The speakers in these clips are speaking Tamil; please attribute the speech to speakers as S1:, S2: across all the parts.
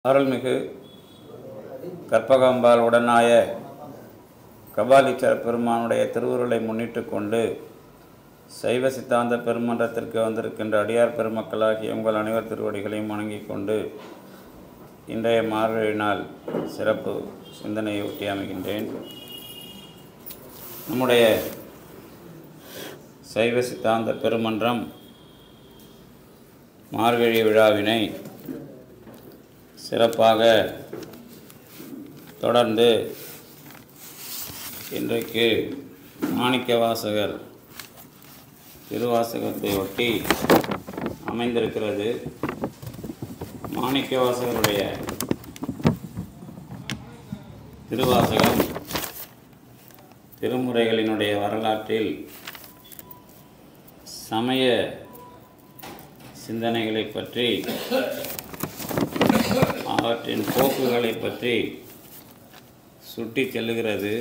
S1: அருள்மிகு கற்பகாம்பாள் உடனாய கபாலீச்சர பெருமானுடைய திருவுருளை முன்னிட்டு கொண்டு சைவ சித்தாந்த பெருமன்றத்திற்கு வந்திருக்கின்ற அடியார் பெருமக்களாகிய உங்கள் அனைவர் திருவடிகளையும் வணங்கிக் கொண்டு இன்றைய மார்கழி நாள் சிறப்பு சிந்தனையை ஒட்டி அமைகின்றேன் நம்முடைய சைவ சித்தாந்த பெருமன்றம் மார்கழி விழாவினை சிறப்பாக தொடர்ந்து இன்றைக்கு மாணிக்கவாசகர் திருவாசகத்தை ஒட்டி அமைந்திருக்கிறது மாணிக்கவாசகருடைய திருவாசகம் திருமுறைகளினுடைய வரலாற்றில் சமய சிந்தனைகளை பற்றி அவற்றின் போக்குகளை பற்றி சுட்டி செல்லுகிறது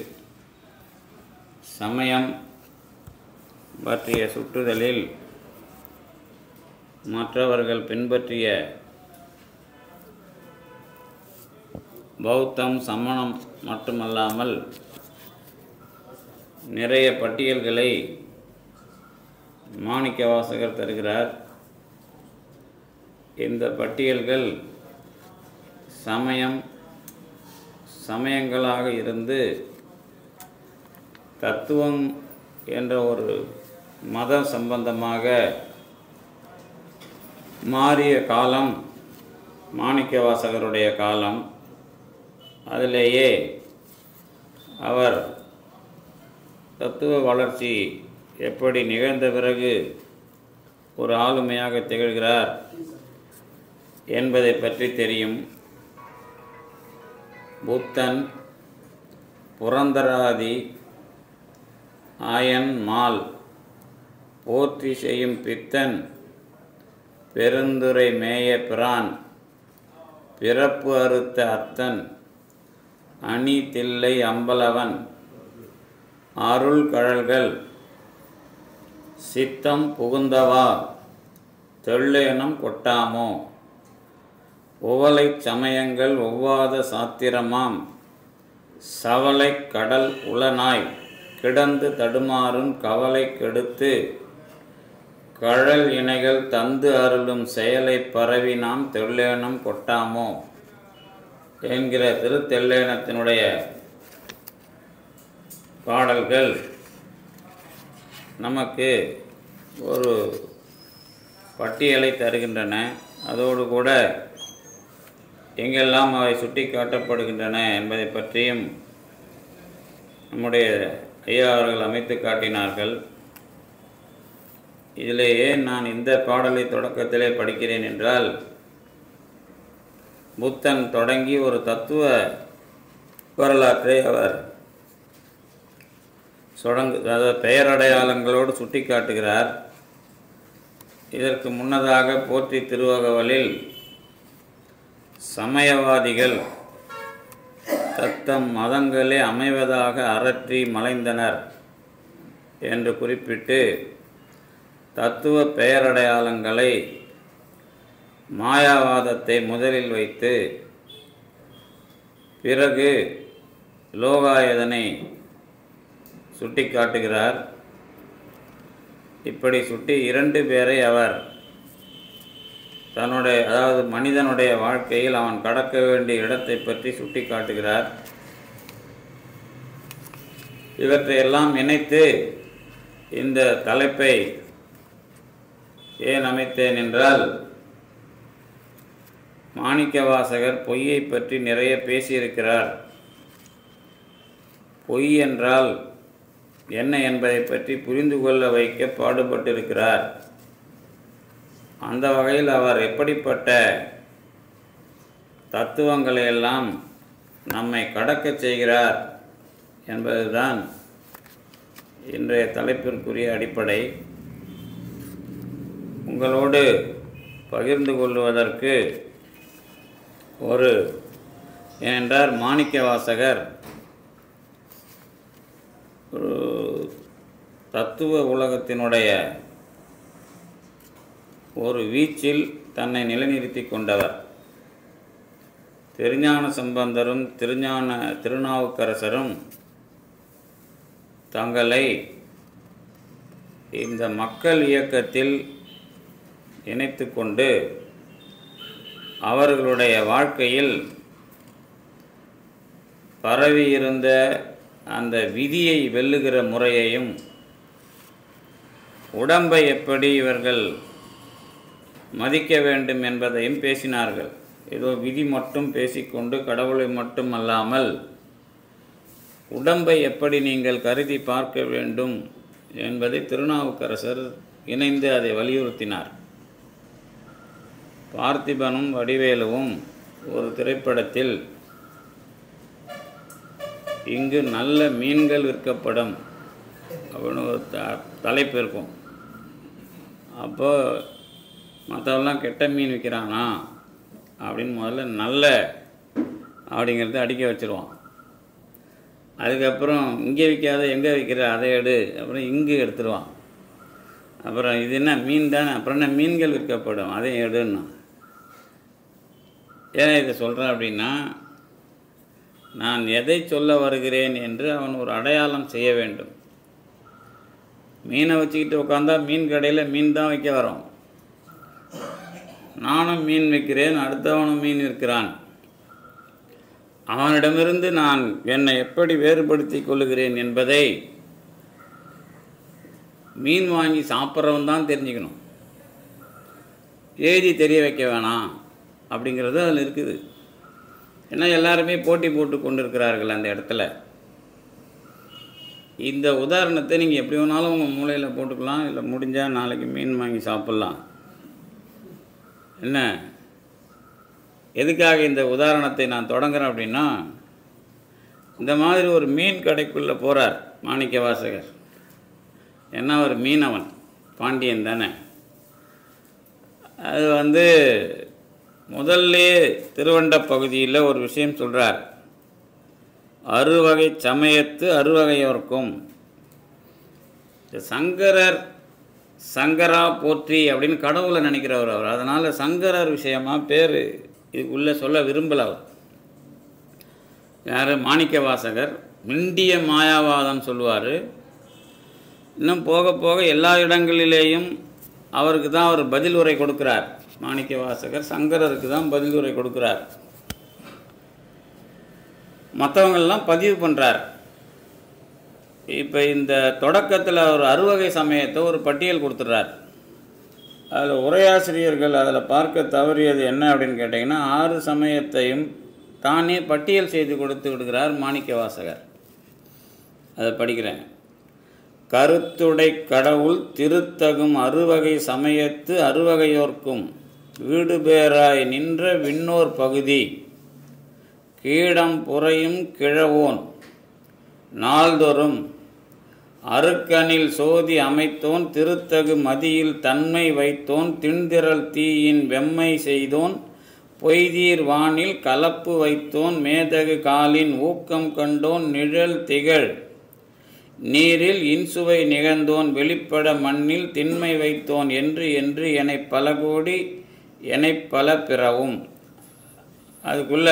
S1: சமயம் பற்றிய சுட்டுதலில் மற்றவர்கள் பின்பற்றிய பௌத்தம் சமணம் மட்டுமல்லாமல் நிறைய பட்டியல்களை மாணிக்கவாசகர் தருகிறார் இந்த பட்டியல்கள் சமயம் சமயங்களாக இருந்து தத்துவம் என்ற ஒரு மத சம்பந்தமாக மாறிய காலம் மாணிக்கவாசகருடைய காலம் அதிலேயே அவர் தத்துவ வளர்ச்சி எப்படி நிகழ்ந்த பிறகு ஒரு ஆளுமையாக திகழ்கிறார் என்பதை பற்றி தெரியும் புத்தன் புரந்தராதி ஆயன் மால் போற்றி செய்யும் பித்தன் பெருந்துரை மேய பிரான் பிறப்பு அறுத்த அத்தன் அணி தில்லை அம்பலவன் அருள் கழல்கள் சித்தம் புகுந்தவா தெள்ளேனம் கொட்டாமோ உவலைச் சமயங்கள் ஒவ்வாத சாத்திரமாம் சவலைக் கடல் உளனாய் கிடந்து தடுமாறும் கவலை கெடுத்து கழல் இணைகள் தந்து அருளும் செயலை பரவி நாம் தெள்ளேனம் கொட்டாமோ என்கிற திருத்தெல்லேனத்தினுடைய பாடல்கள் நமக்கு ஒரு பட்டியலை தருகின்றன அதோடு கூட எங்கெல்லாம் அவை சுட்டி காட்டப்படுகின்றன என்பதை பற்றியும் நம்முடைய ஐயா அவர்கள் அமைத்து காட்டினார்கள் இதில் ஏன் நான் இந்த பாடலை தொடக்கத்திலே படிக்கிறேன் என்றால் புத்தன் தொடங்கி ஒரு தத்துவ வரலாற்றை அவர் தொடங்கு அதாவது பெயரடையாளங்களோடு சுட்டி காட்டுகிறார் இதற்கு முன்னதாக போற்றி திருவகவலில் சமயவாதிகள் தத்தம் மதங்களே அமைவதாக அரற்றி மலைந்தனர் என்று குறிப்பிட்டு தத்துவ பெயரடையாளங்களை மாயாவாதத்தை முதலில் வைத்து பிறகு லோகாயதனை சுட்டி காட்டுகிறார் இப்படி சுட்டி இரண்டு பேரை அவர் தன்னுடைய அதாவது மனிதனுடைய வாழ்க்கையில் அவன் கடக்க வேண்டிய இடத்தை பற்றி சுட்டி காட்டுகிறார் இவற்றையெல்லாம் இணைத்து இந்த தலைப்பை ஏன் அமைத்தேன் என்றால் மாணிக்கவாசகர் பொய்யை பற்றி நிறைய பேசியிருக்கிறார் பொய் என்றால் என்ன என்பதை பற்றி புரிந்து கொள்ள வைக்க பாடுபட்டிருக்கிறார் அந்த வகையில் அவர் எப்படிப்பட்ட தத்துவங்களை எல்லாம் நம்மை கடக்கச் செய்கிறார் என்பதுதான் இன்றைய தலைப்பிற்குரிய அடிப்படை உங்களோடு பகிர்ந்து கொள்வதற்கு ஒரு ஏனென்றால் மாணிக்க வாசகர் ஒரு தத்துவ உலகத்தினுடைய ஒரு வீச்சில் தன்னை நிலைநிறுத்தி கொண்டவர் திருஞான சம்பந்தரும் திருஞான திருநாவுக்கரசரும் தங்களை இந்த மக்கள் இயக்கத்தில் இணைத்து கொண்டு அவர்களுடைய வாழ்க்கையில் பரவியிருந்த அந்த விதியை வெல்லுகிற முறையையும் உடம்பை எப்படி இவர்கள் மதிக்க வேண்டும் என்பதையும் பேசினார்கள் ஏதோ விதி மட்டும் பேசிக்கொண்டு கடவுளை மட்டும் அல்லாமல் உடம்பை எப்படி நீங்கள் கருதி பார்க்க வேண்டும் என்பதை திருநாவுக்கரசர் இணைந்து அதை வலியுறுத்தினார் பார்த்திபனும் வடிவேலுவும் ஒரு திரைப்படத்தில் இங்கு நல்ல மீன்கள் விற்கப்படும் அப்படின்னு ஒரு த தலைப்பு இருக்கும் அப்போ மற்றவெல்லாம் கெட்ட மீன் விற்கிறானா அப்படின்னு முதல்ல நல்ல அப்படிங்கிறத அடிக்க வச்சுருவான் அதுக்கப்புறம் இங்கே விற்காத எங்கே விற்கிற அதை எடு அப்புறம் இங்கு எடுத்துருவான் அப்புறம் இது என்ன மீன் தானே அப்புறம் என்ன மீன்கள் விற்கப்படும் அதையும் எடுன்னா ஏன் இதை சொல்கிறேன் அப்படின்னா நான் எதை சொல்ல வருகிறேன் என்று அவன் ஒரு அடையாளம் செய்ய வேண்டும் மீனை வச்சுக்கிட்டு உட்காந்தா மீன் கடையில் மீன் தான் வைக்க வரோம் நானும் மீன் விற்கிறேன் அடுத்தவனும் மீன் விற்கிறான் அவனிடமிருந்து நான் என்னை எப்படி வேறுபடுத்தி கொள்ளுகிறேன் என்பதை மீன் வாங்கி சாப்பிட்றவன் தான் தெரிஞ்சுக்கணும் எழுதி தெரிய வைக்க வேணாம் அப்படிங்கிறது அதில் இருக்குது ஏன்னா எல்லாருமே போட்டி போட்டு கொண்டு இருக்கிறார்கள் அந்த இடத்துல இந்த உதாரணத்தை நீங்கள் எப்படி வேணாலும் உங்கள் மூளையில் போட்டுக்கலாம் இல்லை முடிஞ்சால் நாளைக்கு மீன் வாங்கி சாப்பிட்லாம் என்ன எதுக்காக இந்த உதாரணத்தை நான் தொடங்குறேன் அப்படின்னா இந்த மாதிரி ஒரு மீன் கடைக்குள்ளே போகிறார் மாணிக்க வாசகர் என்ன ஒரு மீனவன் பாண்டியன் தானே அது வந்து முதல்ல திருவண்ட பகுதியில் ஒரு விஷயம் சொல்கிறார் அறுவகை சமயத்து அறுவகையோர்க்கும் இந்த சங்கரர் சங்கரா போற்றி அப்படின்னு கடவுளை நினைக்கிறவர் அவர் அதனால் சங்கரர் விஷயமா பேர் இதுக்குள்ளே சொல்ல விரும்பல அவர் யார் மாணிக்க வாசகர் மிண்டிய மாயாவாதம் சொல்லுவார் இன்னும் போக போக எல்லா இடங்களிலேயும் அவருக்கு தான் அவர் பதில் உரை கொடுக்கிறார் மாணிக்க வாசகர் சங்கரருக்கு தான் பதில் உரை கொடுக்கிறார் மற்றவங்கள்லாம் பதிவு பண்ணுறார் இப்போ இந்த தொடக்கத்தில் ஒரு அறுவகை சமயத்தை ஒரு பட்டியல் கொடுத்துட்றார் அதில் உரையாசிரியர்கள் அதில் பார்க்க தவறியது என்ன அப்படின்னு கேட்டிங்கன்னா ஆறு சமயத்தையும் தானே பட்டியல் செய்து கொடுத்து விடுகிறார் மாணிக்க வாசகர் அதை படிக்கிறேன் கருத்துடை கடவுள் திருத்தகும் அறுவகை சமயத்து அறுவகையோர்க்கும் வீடு பேராய் நின்ற விண்ணோர் பகுதி கீடம் புறையும் கிழவோன் நாள்தோறும் அருக்கனில் சோதி அமைத்தோன் திருத்தகு மதியில் தன்மை வைத்தோன் திண்திரள் தீயின் வெம்மை செய்தோன் பொய்தீர் வானில் கலப்பு வைத்தோன் மேதகு காலின் ஊக்கம் கண்டோன் நிழல் திகழ் நீரில் இன்சுவை நிகழ்ந்தோன் வெளிப்பட மண்ணில் திண்மை வைத்தோன் என்று என்று எனை பல கோடி எனை பல பிறவும் அதுக்குள்ள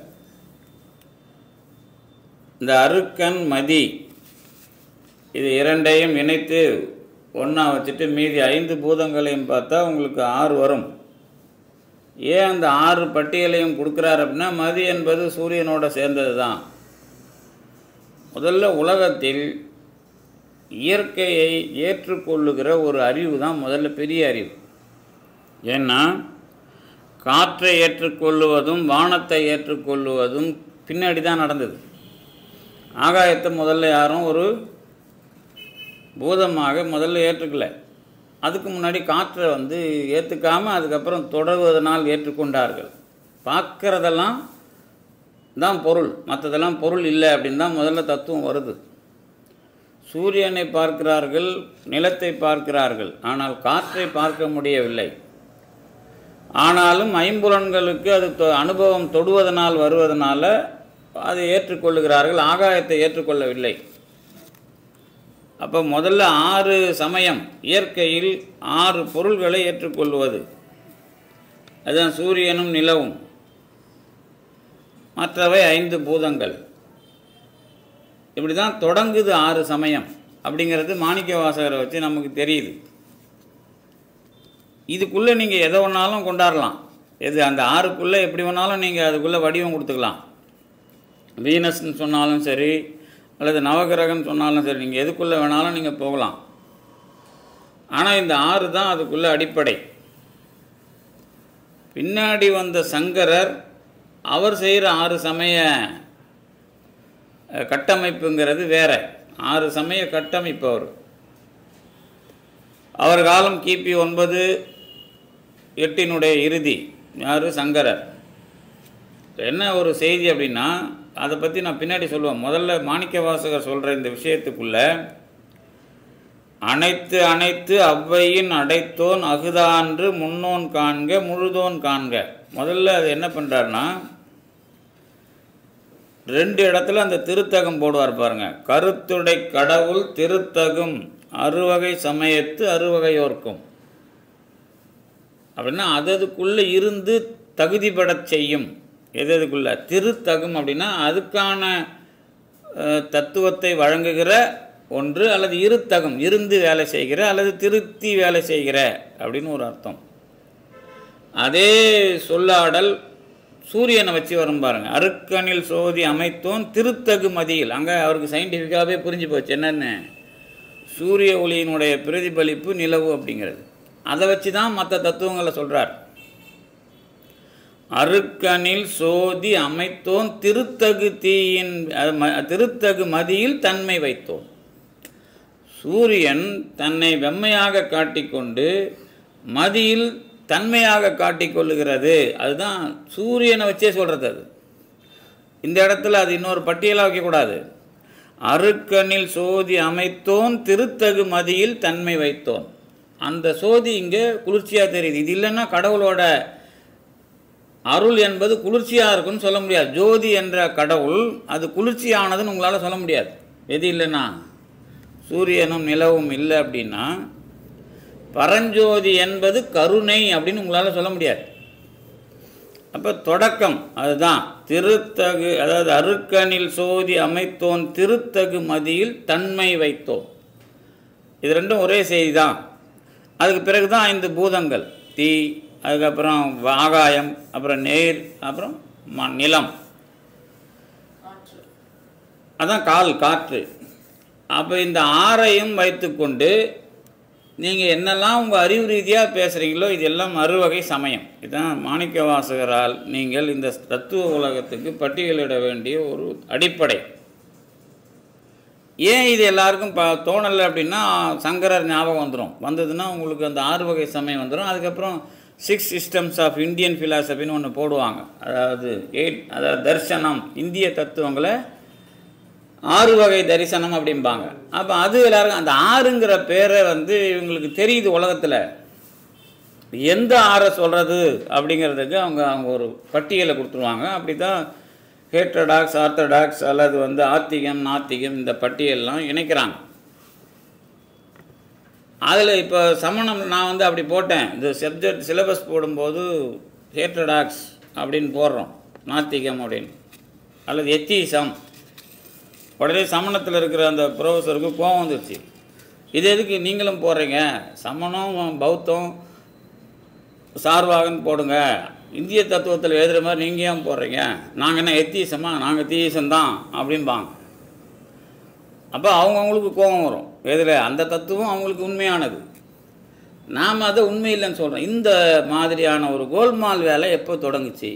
S1: இந்த அருக்கன் மதி இது இரண்டையும் இணைத்து ஒன்றா வச்சுட்டு மீதி ஐந்து பூதங்களையும் பார்த்தா உங்களுக்கு ஆறு வரும் ஏன் அந்த ஆறு பட்டியலையும் கொடுக்குறாரு அப்படின்னா மதி என்பது சூரியனோட சேர்ந்தது தான் முதல்ல உலகத்தில் இயற்கையை ஏற்றுக்கொள்ளுகிற ஒரு அறிவு தான் முதல்ல பெரிய அறிவு ஏன்னா காற்றை ஏற்றுக்கொள்ளுவதும் வானத்தை ஏற்றுக்கொள்ளுவதும் பின்னாடி தான் நடந்தது ஆகாயத்தை முதல்ல யாரும் ஒரு பூதமாக முதல்ல ஏற்றுக்கல அதுக்கு முன்னாடி காற்றை வந்து ஏற்றுக்காமல் அதுக்கப்புறம் தொடர்வதனால் ஏற்றுக்கொண்டார்கள் பார்க்குறதெல்லாம் தான் பொருள் மற்றதெல்லாம் பொருள் இல்லை அப்படின்னு தான் முதல்ல தத்துவம் வருது சூரியனை பார்க்கிறார்கள் நிலத்தை பார்க்கிறார்கள் ஆனால் காற்றை பார்க்க முடியவில்லை ஆனாலும் ஐம்புலன்களுக்கு அது தொ- அனுபவம் தொடுவதனால் வருவதனால அதை ஏற்றுக்கொள்ளுகிறார்கள் ஆகாயத்தை ஏற்றுக்கொள்ளவில்லை அப்போ முதல்ல ஆறு சமயம் இயற்கையில் ஆறு பொருள்களை ஏற்றுக்கொள்வது அதுதான் சூரியனும் நிலவும் மற்றவை ஐந்து பூதங்கள் இப்படி தான் தொடங்குது ஆறு சமயம் அப்படிங்கிறது மாணிக்க வாசகரை வச்சு நமக்கு தெரியுது இதுக்குள்ளே நீங்கள் எதை வேணாலும் கொண்டாடலாம் எது அந்த ஆறுக்குள்ளே எப்படி வேணாலும் நீங்கள் அதுக்குள்ளே வடிவம் கொடுத்துக்கலாம் வீனஸ்ன்னு சொன்னாலும் சரி அல்லது நவகிரகம்னு சொன்னாலும் சரி நீங்கள் எதுக்குள்ளே வேணாலும் நீங்கள் போகலாம் ஆனால் இந்த ஆறு தான் அதுக்குள்ளே அடிப்படை பின்னாடி வந்த சங்கரர் அவர் செய்கிற ஆறு சமய அஹ், கட்டமைப்புங்கிறது வேற ஆறு சமய கட்டமைப்பு அவர் அவர் காலம் கிபி ஒன்பது எட்டினுடைய இறுதி யார் சங்கரர் என்ன ஒரு செய்தி அப்படின்னா அதை பற்றி நான் பின்னாடி சொல்லுவேன் முதல்ல மாணிக்க வாசகர் சொல்கிற இந்த விஷயத்துக்குள்ள அனைத்து அனைத்து அவ்வையின் அடைத்தோன் அகுதான்று முன்னோன் காண்க முழுதோன் காண்க முதல்ல அது என்ன பண்ணுறாருன்னா ரெண்டு இடத்துல அந்த திருத்தகம் போடுவார் பாருங்க கருத்துடை கடவுள் திருத்தகும் அறுவகை சமயத்து அறுவகையோர்க்கும் அப்படின்னா அததுக்குள்ளே இருந்து தகுதிப்படச் செய்யும் எது எதுக்குள்ள திருத்தகும் அப்படின்னா அதுக்கான அஹ், தத்துவத்தை வழங்குகிற ஒன்று அல்லது இருத்தகும் இருந்து வேலை செய்கிற அல்லது திருத்தி வேலை செய்கிற அப்படின்னு ஒரு அர்த்தம் அதே சொல்லாடல் சூரியனை வச்சு வரும் பாருங்க அருக்கனில் சோதி அமைத்தோன் திருத்தகு மதியில் அங்கே அவருக்கு சயின்டிஃபிக்காகவே புரிஞ்சு போச்சு என்னென்னு சூரிய ஒளியினுடைய பிரதிபலிப்பு நிலவு அப்படிங்கிறது அதை வச்சு தான் மற்ற தத்துவங்களை சொல்கிறார் அருக்கனில் சோதி அமைத்தோன் திருத்தகு தீயின் அது ம- திருத்தகு மதியில் தன்மை வைத்தோன் சூரியன் தன்னை வெம்மையாக காட்டிக்கொண்டு மதியில் தன்மையாக காட்டிக்கொள்ளுகிறது அதுதான் சூரியனை வச்சே சொல்கிறது அது இந்த இடத்துல அது இன்னொரு பட்டியலாக வைக்கக்கூடாது அருக்கனில் சோதி அமைத்தோன் திருத்தகு மதியில் தன்மை வைத்தோன் அந்த சோதி இங்கே குளிர்ச்சியாக தெரியுது இது இல்லைன்னா கடவுளோட அருள் என்பது குளிர்ச்சியாக இருக்குன்னு சொல்ல முடியாது ஜோதி என்ற கடவுள் அது குளிர்ச்சியானதுன்னு உங்களால் சொல்ல முடியாது எது இல்லைன்னா சூரியனும் நிலவும் இல்லை அப்படின்னா பரஞ்சோதி என்பது கருணை அப்படின்னு உங்களால் சொல்ல முடியாது அப்போ தொடக்கம் அதுதான் திருத்தகு அதாவது அருக்கனில் சோதி அமைத்தோன் திருத்தகு மதியில் தன்மை வைத்தோன் இது ரெண்டும் ஒரே செய்தி தான் அதுக்கு பிறகு தான் ஐந்து பூதங்கள் தீ அதுக்கப்புறம் ஆகாயம் அப்புறம் நீர் அப்புறம் ம- நிலம் அதான் கால் காற்று அப்போ இந்த ஆறையும் வைத்துக்கொண்டு நீங்கள் என்னெல்லாம் உங்கள் அறிவு ரீதியாக பேசுகிறீங்களோ இதெல்லாம் மறுவகை சமயம் இதுதான் மாணிக்க வாசகரால் நீங்கள் இந்த தத்துவ உலகத்துக்கு பட்டியலிட வேண்டிய ஒரு அடிப்படை ஏன் இது எல்லாருக்கும் ப தோணலை அப்படின்னா சங்கரர் ஞாபகம் வந்துடும் வந்ததுன்னா உங்களுக்கு அந்த ஆறு வகை சமயம் வந்துடும் அதுக்கப்புறம் சிக்ஸ் சிஸ்டம்ஸ் ஆஃப் இந்தியன் ஃபிலாசபின்னு ஒன்று போடுவாங்க அதாவது எயிட் அதாவது தர்சனம் இந்திய தத்துவங்களை ஆறு வகை தரிசனம் அப்படிம்பாங்க அப்போ அது எல்லாரும் அந்த ஆறுங்கிற பேரை வந்து இவங்களுக்கு தெரியுது உலகத்தில் எந்த ஆறை சொல்கிறது அப்படிங்கிறதுக்கு அவங்க அவங்க ஒரு பட்டியலை கொடுத்துருவாங்க அப்படி தான் ஹேட்ரடாக்ஸ் ஆர்த்தடாக்ஸ் அல்லது வந்து ஆத்திகம் நாத்திகம் இந்த பட்டியல்லாம் இணைக்கிறாங்க அதில் இப்போ சமணம் நான் வந்து அப்படி போட்டேன் இந்த சப்ஜெக்ட் சிலபஸ் போடும்போது ஹேட்ரடாக்ஸ் அப்படின்னு போடுறோம் நாத்திகம் அப்படின்னு அல்லது எத்தீசம் உடனே சமணத்தில் இருக்கிற அந்த ப்ரொஃபஸருக்கு கோபம் வந்துருச்சு இது எதுக்கு நீங்களும் போடுறீங்க சமணம் பௌத்தம் சார்பாகன்னு போடுங்க இந்திய தத்துவத்தில் எழுதுகிற மாதிரி நீங்கள் ஏன் போடுறீங்க நாங்கள் என்ன எத்தீசமா நாங்கள் தீசம் தான் அப்படிம்பாங்க அப்போ அவங்கவுங்களுக்கு கோபம் வரும் எதில் அந்த தத்துவம் அவங்களுக்கு உண்மையானது நாம் அதை உண்மை இல்லைன்னு சொல்கிறோம் இந்த மாதிரியான ஒரு கோல்மால் வேலை எப்போ தொடங்குச்சு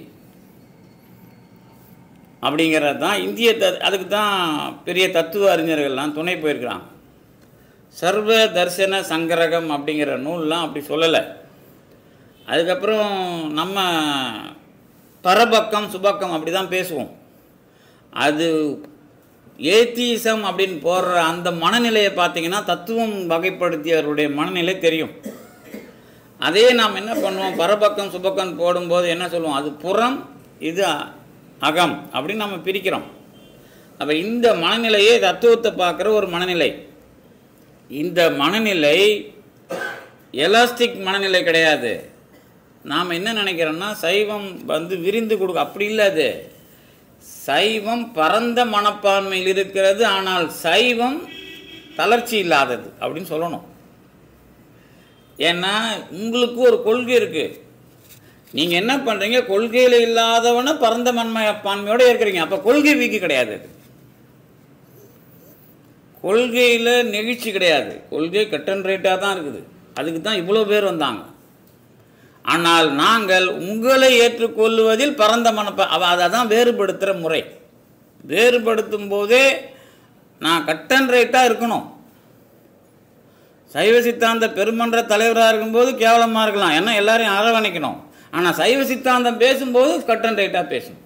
S1: அப்படிங்கிறது தான் இந்திய த அதுக்கு தான் பெரிய தத்துவ அறிஞர்கள்லாம் துணை போயிருக்கிறாங்க சர்வ தர்சன சங்கரகம் அப்படிங்கிற நூல்லாம் அப்படி சொல்லலை அதுக்கப்புறம் நம்ம பரபக்கம் சுபக்கம் அப்படி தான் பேசுவோம் அது ஏத்தீசம் அப்படின்னு போடுற அந்த மனநிலையை பார்த்தீங்கன்னா தத்துவம் வகைப்படுத்தியவருடைய மனநிலை தெரியும் அதே நாம் என்ன பண்ணுவோம் பரபக்கம் சுபக்கம் போடும்போது என்ன சொல்லுவோம் அது புறம் இது அ- அகம் அப்படின்னு நம்ம பிரிக்கிறோம் அப்போ இந்த மனநிலையே தத்துவத்தை பார்க்குற ஒரு மனநிலை இந்த மனநிலை எலாஸ்டிக் மனநிலை கிடையாது நாம் என்ன நினைக்கிறோம்னா சைவம் வந்து விரிந்து கொடுக்க அப்படி இல்லை அது சைவம் பரந்த மனப்பான்மையில் இருக்கிறது ஆனால் சைவம் தளர்ச்சி இல்லாதது அப்படின்னு சொல்லணும் ஏன்னா உங்களுக்கு ஒரு கொள்கை இருக்கு நீங்க என்ன பண்றீங்க கொள்கையில இல்லாதவன பரந்த மனப்பான்மையோட இருக்கிறீங்க அப்ப கொள்கை வீக்கு கிடையாது அது. கொள்கையில நெகிழ்ச்சி கிடையாது கொள்கை கட்டன் ரேட்டாக தான் இருக்குது அதுக்கு தான் இவ்வளோ பேர் வந்தாங்க ஆனால் நாங்கள் உங்களை ஏற்றுக்கொள்வதில் பரந்த மனப்ப அவ அதை தான் வேறுபடுத்துகிற முறை வேறுபடுத்தும் போதே நான் கட்டன் ரைட்டாக இருக்கணும் சைவ சித்தாந்த பெருமன்ற தலைவராக இருக்கும்போது கேவலமாக இருக்கலாம் ஏன்னா எல்லாரையும் அரவணைக்கணும் ஆனால் சைவ சித்தாந்தம் பேசும்போது கட்டன் ரைட்டாக பேசணும்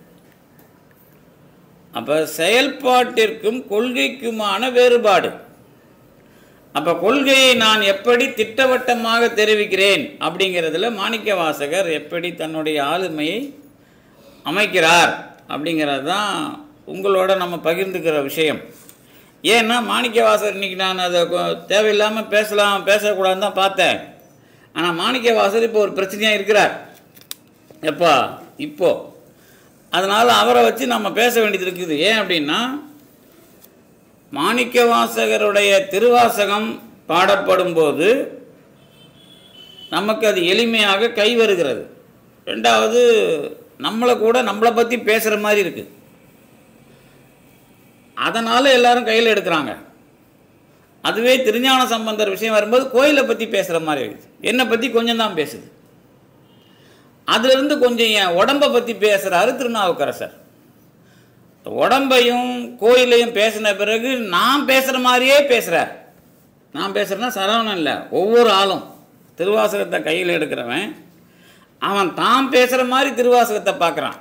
S1: அப்போ செயல்பாட்டிற்கும் கொள்கைக்குமான வேறுபாடு அப்போ கொள்கையை நான் எப்படி திட்டவட்டமாக தெரிவிக்கிறேன் அப்படிங்கிறதுல மாணிக்க வாசகர் எப்படி தன்னுடைய ஆளுமையை அமைக்கிறார் அப்படிங்கிறது தான் உங்களோட நம்ம பகிர்ந்துக்கிற விஷயம் ஏன்னா மாணிக்க வாசகர் இன்னைக்கு நான் அதை கொ- தேவையில்லாமல் பேசலாம் பேசக்கூடாதுன்னு தான் பார்த்தேன் ஆனால் மாணிக்க வாசகர் இப்போ ஒரு பிரச்சனையாக இருக்கிறார் எப்பா இப்போ அதனால் அவரை வச்சு நம்ம பேச வேண்டியது இருக்குது ஏன் அப்படின்னா மாணிக்க வாசகருடைய திருவாசகம் பாடப்படும்போது நமக்கு அது எளிமையாக கை வருகிறது ரெண்டாவது நம்மளை கூட நம்மளை பற்றி பேசுகிற மாதிரி இருக்கு அதனால் எல்லாரும் கையில் எடுக்கிறாங்க அதுவே திருஞான சம்பந்தர் விஷயம் வரும்போது கோயிலை பற்றி பேசுகிற மாதிரி இருக்குது என்னை பற்றி கொஞ்சம் தான் பேசுது அதிலிருந்து கொஞ்சம் என் உடம்பை பற்றி பேசுகிறாரு திருநாவுக்கரசர் உடம்பையும் கோயிலையும் பேசின பிறகு நான் பேசுகிற மாதிரியே பேசுகிறார் நான் பேசுகிறேன்னா சரவணன் இல்லை ஒவ்வொரு ஆளும் திருவாசகத்தை கையில் எடுக்கிறவன் அவன் தான் பேசுகிற மாதிரி திருவாசகத்தை பார்க்குறான்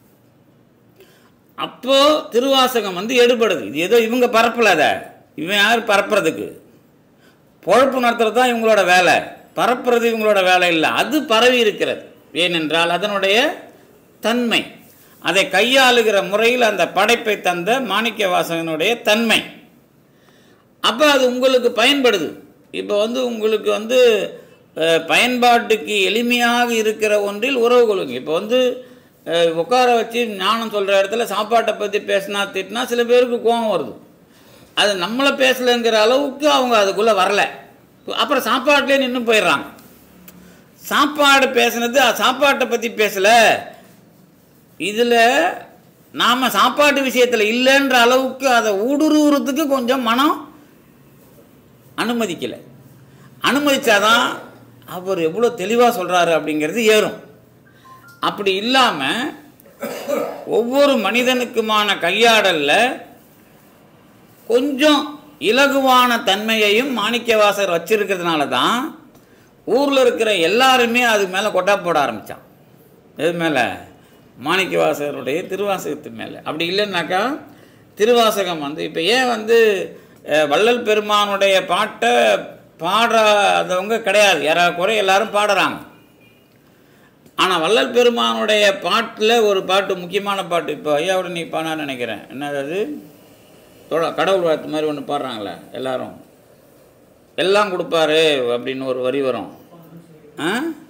S1: அப்போ திருவாசகம் வந்து எடுபடுது இது ஏதோ இவங்க பரப்பல அதை இவன் யார் பரப்புறதுக்கு பொழப்பு நடத்துறது தான் இவங்களோட வேலை பரப்புறது இவங்களோட வேலை இல்லை அது பரவி இருக்கிறது ஏனென்றால் அதனுடைய தன்மை அதை கையாளுகிற முறையில் அந்த படைப்பை தந்த மாணிக்க வாசகனுடைய தன்மை அப்போ அது உங்களுக்கு பயன்படுது இப்போ வந்து உங்களுக்கு வந்து அஹ், பயன்பாட்டுக்கு எளிமையாக இருக்கிற ஒன்றில் உறவு கொள்ளுங்க இப்போ வந்து அஹ், உட்கார வச்சு ஞானம் சொல்கிற இடத்துல சாப்பாட்டை பற்றி பேசினா திட்டினா சில பேருக்கு கோபம் வருது அது நம்மளை பேசலைங்கிற அளவுக்கு அவங்க அதுக்குள்ளே வரல அப்புறம் சாப்பாட்டிலே நின்று போயிடுறாங்க சாப்பாடு பேசுனது அ- சாப்பாட்டை பற்றி பேசலை இதில் நாம் சாப்பாட்டு விஷயத்தில் இல்லைன்ற அளவுக்கு அதை ஊடுருவுறதுக்கு கொஞ்சம் மனம் அனுமதிக்கலை அனுமதிச்சாதான் அவர் எவ்வளோ தெளிவாக சொல்கிறாரு அப்படிங்கிறது ஏறும் அப்படி இல்லாமல் ஒவ்வொரு மனிதனுக்குமான கையாடலில் கொஞ்சம் இலகுவான தன்மையையும் மாணிக்கவாசகர் வச்சிருக்கிறதுனால தான் ஊரில் இருக்கிற எல்லாருமே அது மேலே கொட்டா போட ஆரம்பித்தான் எது மேலே மாணிக்கவாசகருடைய திருவாசகத்து மேலே அப்படி இல்லைன்னாக்கா திருவாசகம் வந்து இப்போ ஏன் வந்து அஹ், வள்ளல் பெருமானுடைய பாட்டை பாடாதவங்க கிடையாது யாராவது குறை எல்லாரும் பாடுறாங்க ஆனால் வள்ளல் பெருமானுடைய பாட்டில் ஒரு பாட்டு முக்கியமான பாட்டு இப்போ ஐயாவோட நீ பாடான்னு நினைக்கிறேன் என்னது அது தொட- கடவுள் வாழ்த்து மாதிரி ஒன்று பாடுறாங்களே எல்லாரும் எல்லாம் கொடுப்பாரு அப்படின்னு ஒரு வரி வரும் ஆ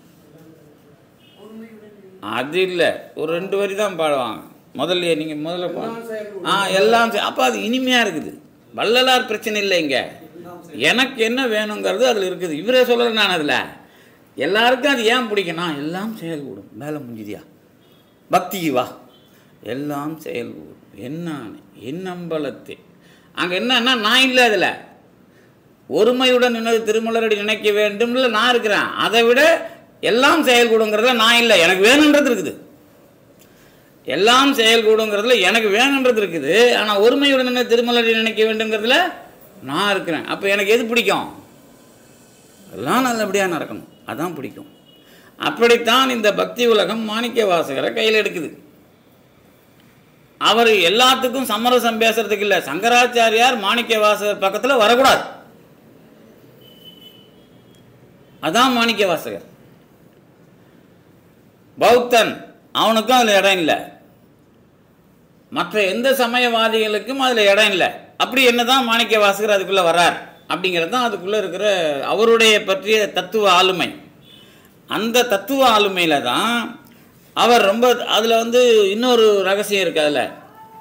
S1: அது இல்லை ஒரு ரெண்டு வரி தான் பாடுவாங்க முதல்ல நீங்கள் முதல்ல பா ஆ எல்லாம் அப்போ அது இனிமையாக இருக்குது வள்ளலார் பிரச்சனை இல்லை இங்கே எனக்கு என்ன வேணுங்கிறது அதில் இருக்குது இவரே சொல்லலை நான் அதில் எல்லாருக்கும் அது ஏன் பிடிக்கும்னா எல்லாம் செயல்கூடும் மேலே முடிஞ்சுதியா பக்திக்கு வா எல்லாம் செயல்கூடும் என்னான்னு என்னம்பலத்தே அங்கே என்னன்னா நான் இல்லை அதில் ஒருமையுடன் நின்னது திருமலரடி நினைக்க வேண்டும் இல்லை நான் இருக்கிறேன் அதை விட எல்லாம் செயல்கூடுங்கிறதுல நான் இல்லை எனக்கு வேணுன்றது இருக்குது எல்லாம் செயல்கூடுங்கிறதுல எனக்கு வேணுன்றது இருக்குது ஆனால் ஒருமையுடன் நின்று திருமலரடி நினைக்க வேண்டுங்கிறதுல நான் இருக்கிறேன் அப்போ எனக்கு எது பிடிக்கும் எல்லாம் நல்லபடியாக நடக்கணும் அதான் பிடிக்கும் அப்படித்தான் இந்த பக்தி உலகம் மாணிக்க வாசகரை கையில் எடுக்குது அவர் எல்லாத்துக்கும் சமரசம் பேசுறதுக்கு இல்லை சங்கராச்சாரியார் மாணிக்க வாசகர் பக்கத்தில் வரக்கூடாது அதான் மாணிக்க வாசகர் பௌத்தன் அவனுக்கும் அதில் இடம் இல்லை மற்ற எந்த சமயவாதிகளுக்கும் அதில் இடம் இல்லை அப்படி என்னதான் மாணிக்க வாசகர் அதுக்குள்ளே வரார் அப்படிங்கிறது தான் அதுக்குள்ளே இருக்கிற அவருடைய பற்றிய தத்துவ ஆளுமை அந்த தத்துவ ஆளுமையில் தான் அவர் ரொம்ப அதில் வந்து இன்னொரு ரகசியம் இருக்குது அதில்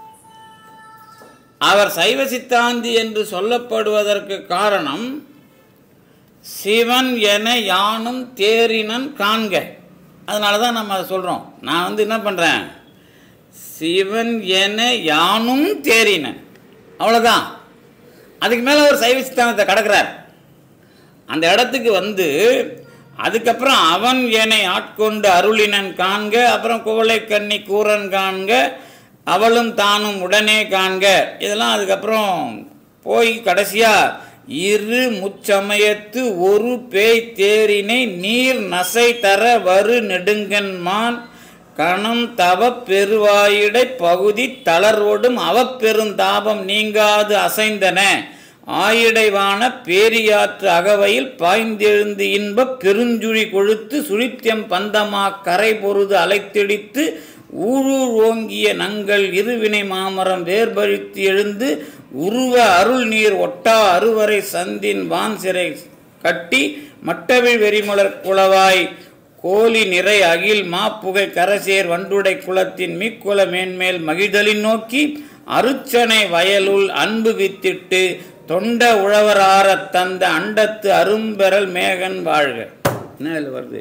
S1: அவர் சைவ சித்தாந்தி என்று சொல்லப்படுவதற்கு காரணம் சிவன் என யானும் தேரினன் காண்க அதனால தான் நம்ம அதை சொல்கிறோம் நான் வந்து என்ன பண்ணுறேன் சிவன் என யானும் தேரினன் அவ்வளோதான் அதுக்கு மேலே ஒரு சைவ சித்தாந்தத்தை கடக்கிறார் அந்த இடத்துக்கு வந்து அதுக்கப்புறம் அவன் என்னை ஆட்கொண்டு அருளினன் காண்க அப்புறம் குவளை கண்ணி கூரன் காண்க அவளும் தானும் உடனே காண்க இதெல்லாம் அதுக்கப்புறம் போய் கடைசியாக இரு முச்சமயத்து ஒரு பேய் தேரினை நீர் நசை தர வரு நெடுங்கன்மான் கணம் தவ பெருவாயிடை பகுதி தளர்வோடும் அவப்பெருந்தாபம் நீங்காது அசைந்தன ஆயிடைவான பேரியாற்று அகவையில் பாய்ந்தெழுந்து இன்ப பெருஞ்சுழி கொழுத்து சுழித்தியம் பந்தமா கரை பொருது அலைத்திடித்து ஊழூர் ஓங்கிய நங்கள் இருவினை மாமரம் வேர்பழித்து எழுந்து உருவ அருள் நீர் ஒட்டா அருவரை சந்தின் வான் சிறை கட்டி மட்டவிழ் வெறிமலர் குளவாய் கோலி நிறை அகில் மாப்புகை கரசேர் வண்டுடை குலத்தின் மீக்குல மேன்மேல் மகிழ்தலின் நோக்கி அருச்சனை வயலுள் அன்பு வித்திட்டு தொண்ட உழவராரத் தந்த அண்டத்து அரும்பெறல் மேகன் வாழ்க என்ன இதுல வருது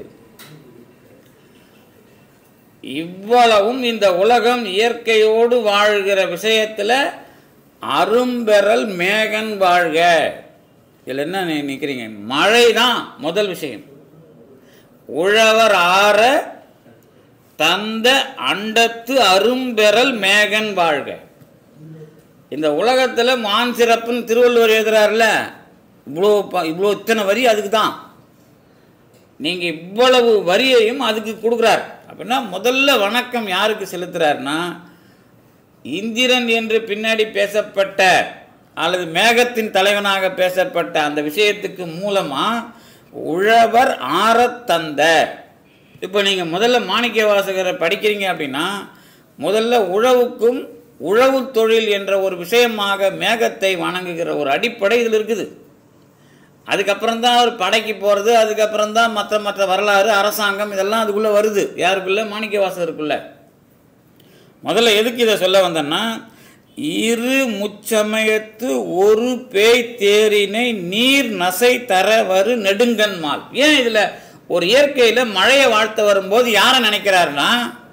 S1: இவ்வளவும் இந்த உலகம் இயற்கையோடு வாழ்கிற விஷயத்தில் அரும்பெறல் மேகன் வாழ்க இதில் என்ன நீ நிற்கிறீங்க மழை தான் முதல் விஷயம் உழவர் ஆற தந்த அண்டத்து அரும்பெறல் மேகன் வாழ்க இந்த உலகத்தில் மான் சிறப்புன்னு திருவள்ளுவர் எழுதுறாருல இவ்வளோ ப- இவ்வளோ இத்தனை வரி அதுக்கு தான் நீங்கள் இவ்வளவு வரியையும் அதுக்கு கொடுக்குறார் அப்படின்னா முதல்ல வணக்கம் யாருக்கு செலுத்துறாருன்னா இந்திரன் என்று பின்னாடி பேசப்பட்ட அல்லது மேகத்தின் தலைவனாக பேசப்பட்ட அந்த விஷயத்துக்கு மூலமாக உழவர் ஆறத் தந்த இப்போ நீங்கள் முதல்ல மாணிக்க வாசகரை படிக்கிறீங்க அப்படின்னா முதல்ல உழவுக்கும் உழவு தொழில் என்ற ஒரு விஷயமாக மேகத்தை வணங்குகிற ஒரு அடிப்படை இதில் இருக்குது அதுக்கப்புறம் தான் அவர் படைக்கு போகிறது அதுக்கப்புறம் தான் மற்ற மற்ற வரலாறு அரசாங்கம் இதெல்லாம் அதுக்குள்ளே வருது யாருக்குள்ள மாணிக்கவாசகருக்குள்ள முதல்ல எதுக்கு இதை சொல்ல வந்தேன்னா இரு முச்சமயத்து ஒரு பேய் தேரினை நீர் நசை தர வரு நெடுங்கன்மால் ஏன் இதில் ஒரு இயற்கையில் மழையை வாழ்த்த வரும்போது யாரை நினைக்கிறாருன்னா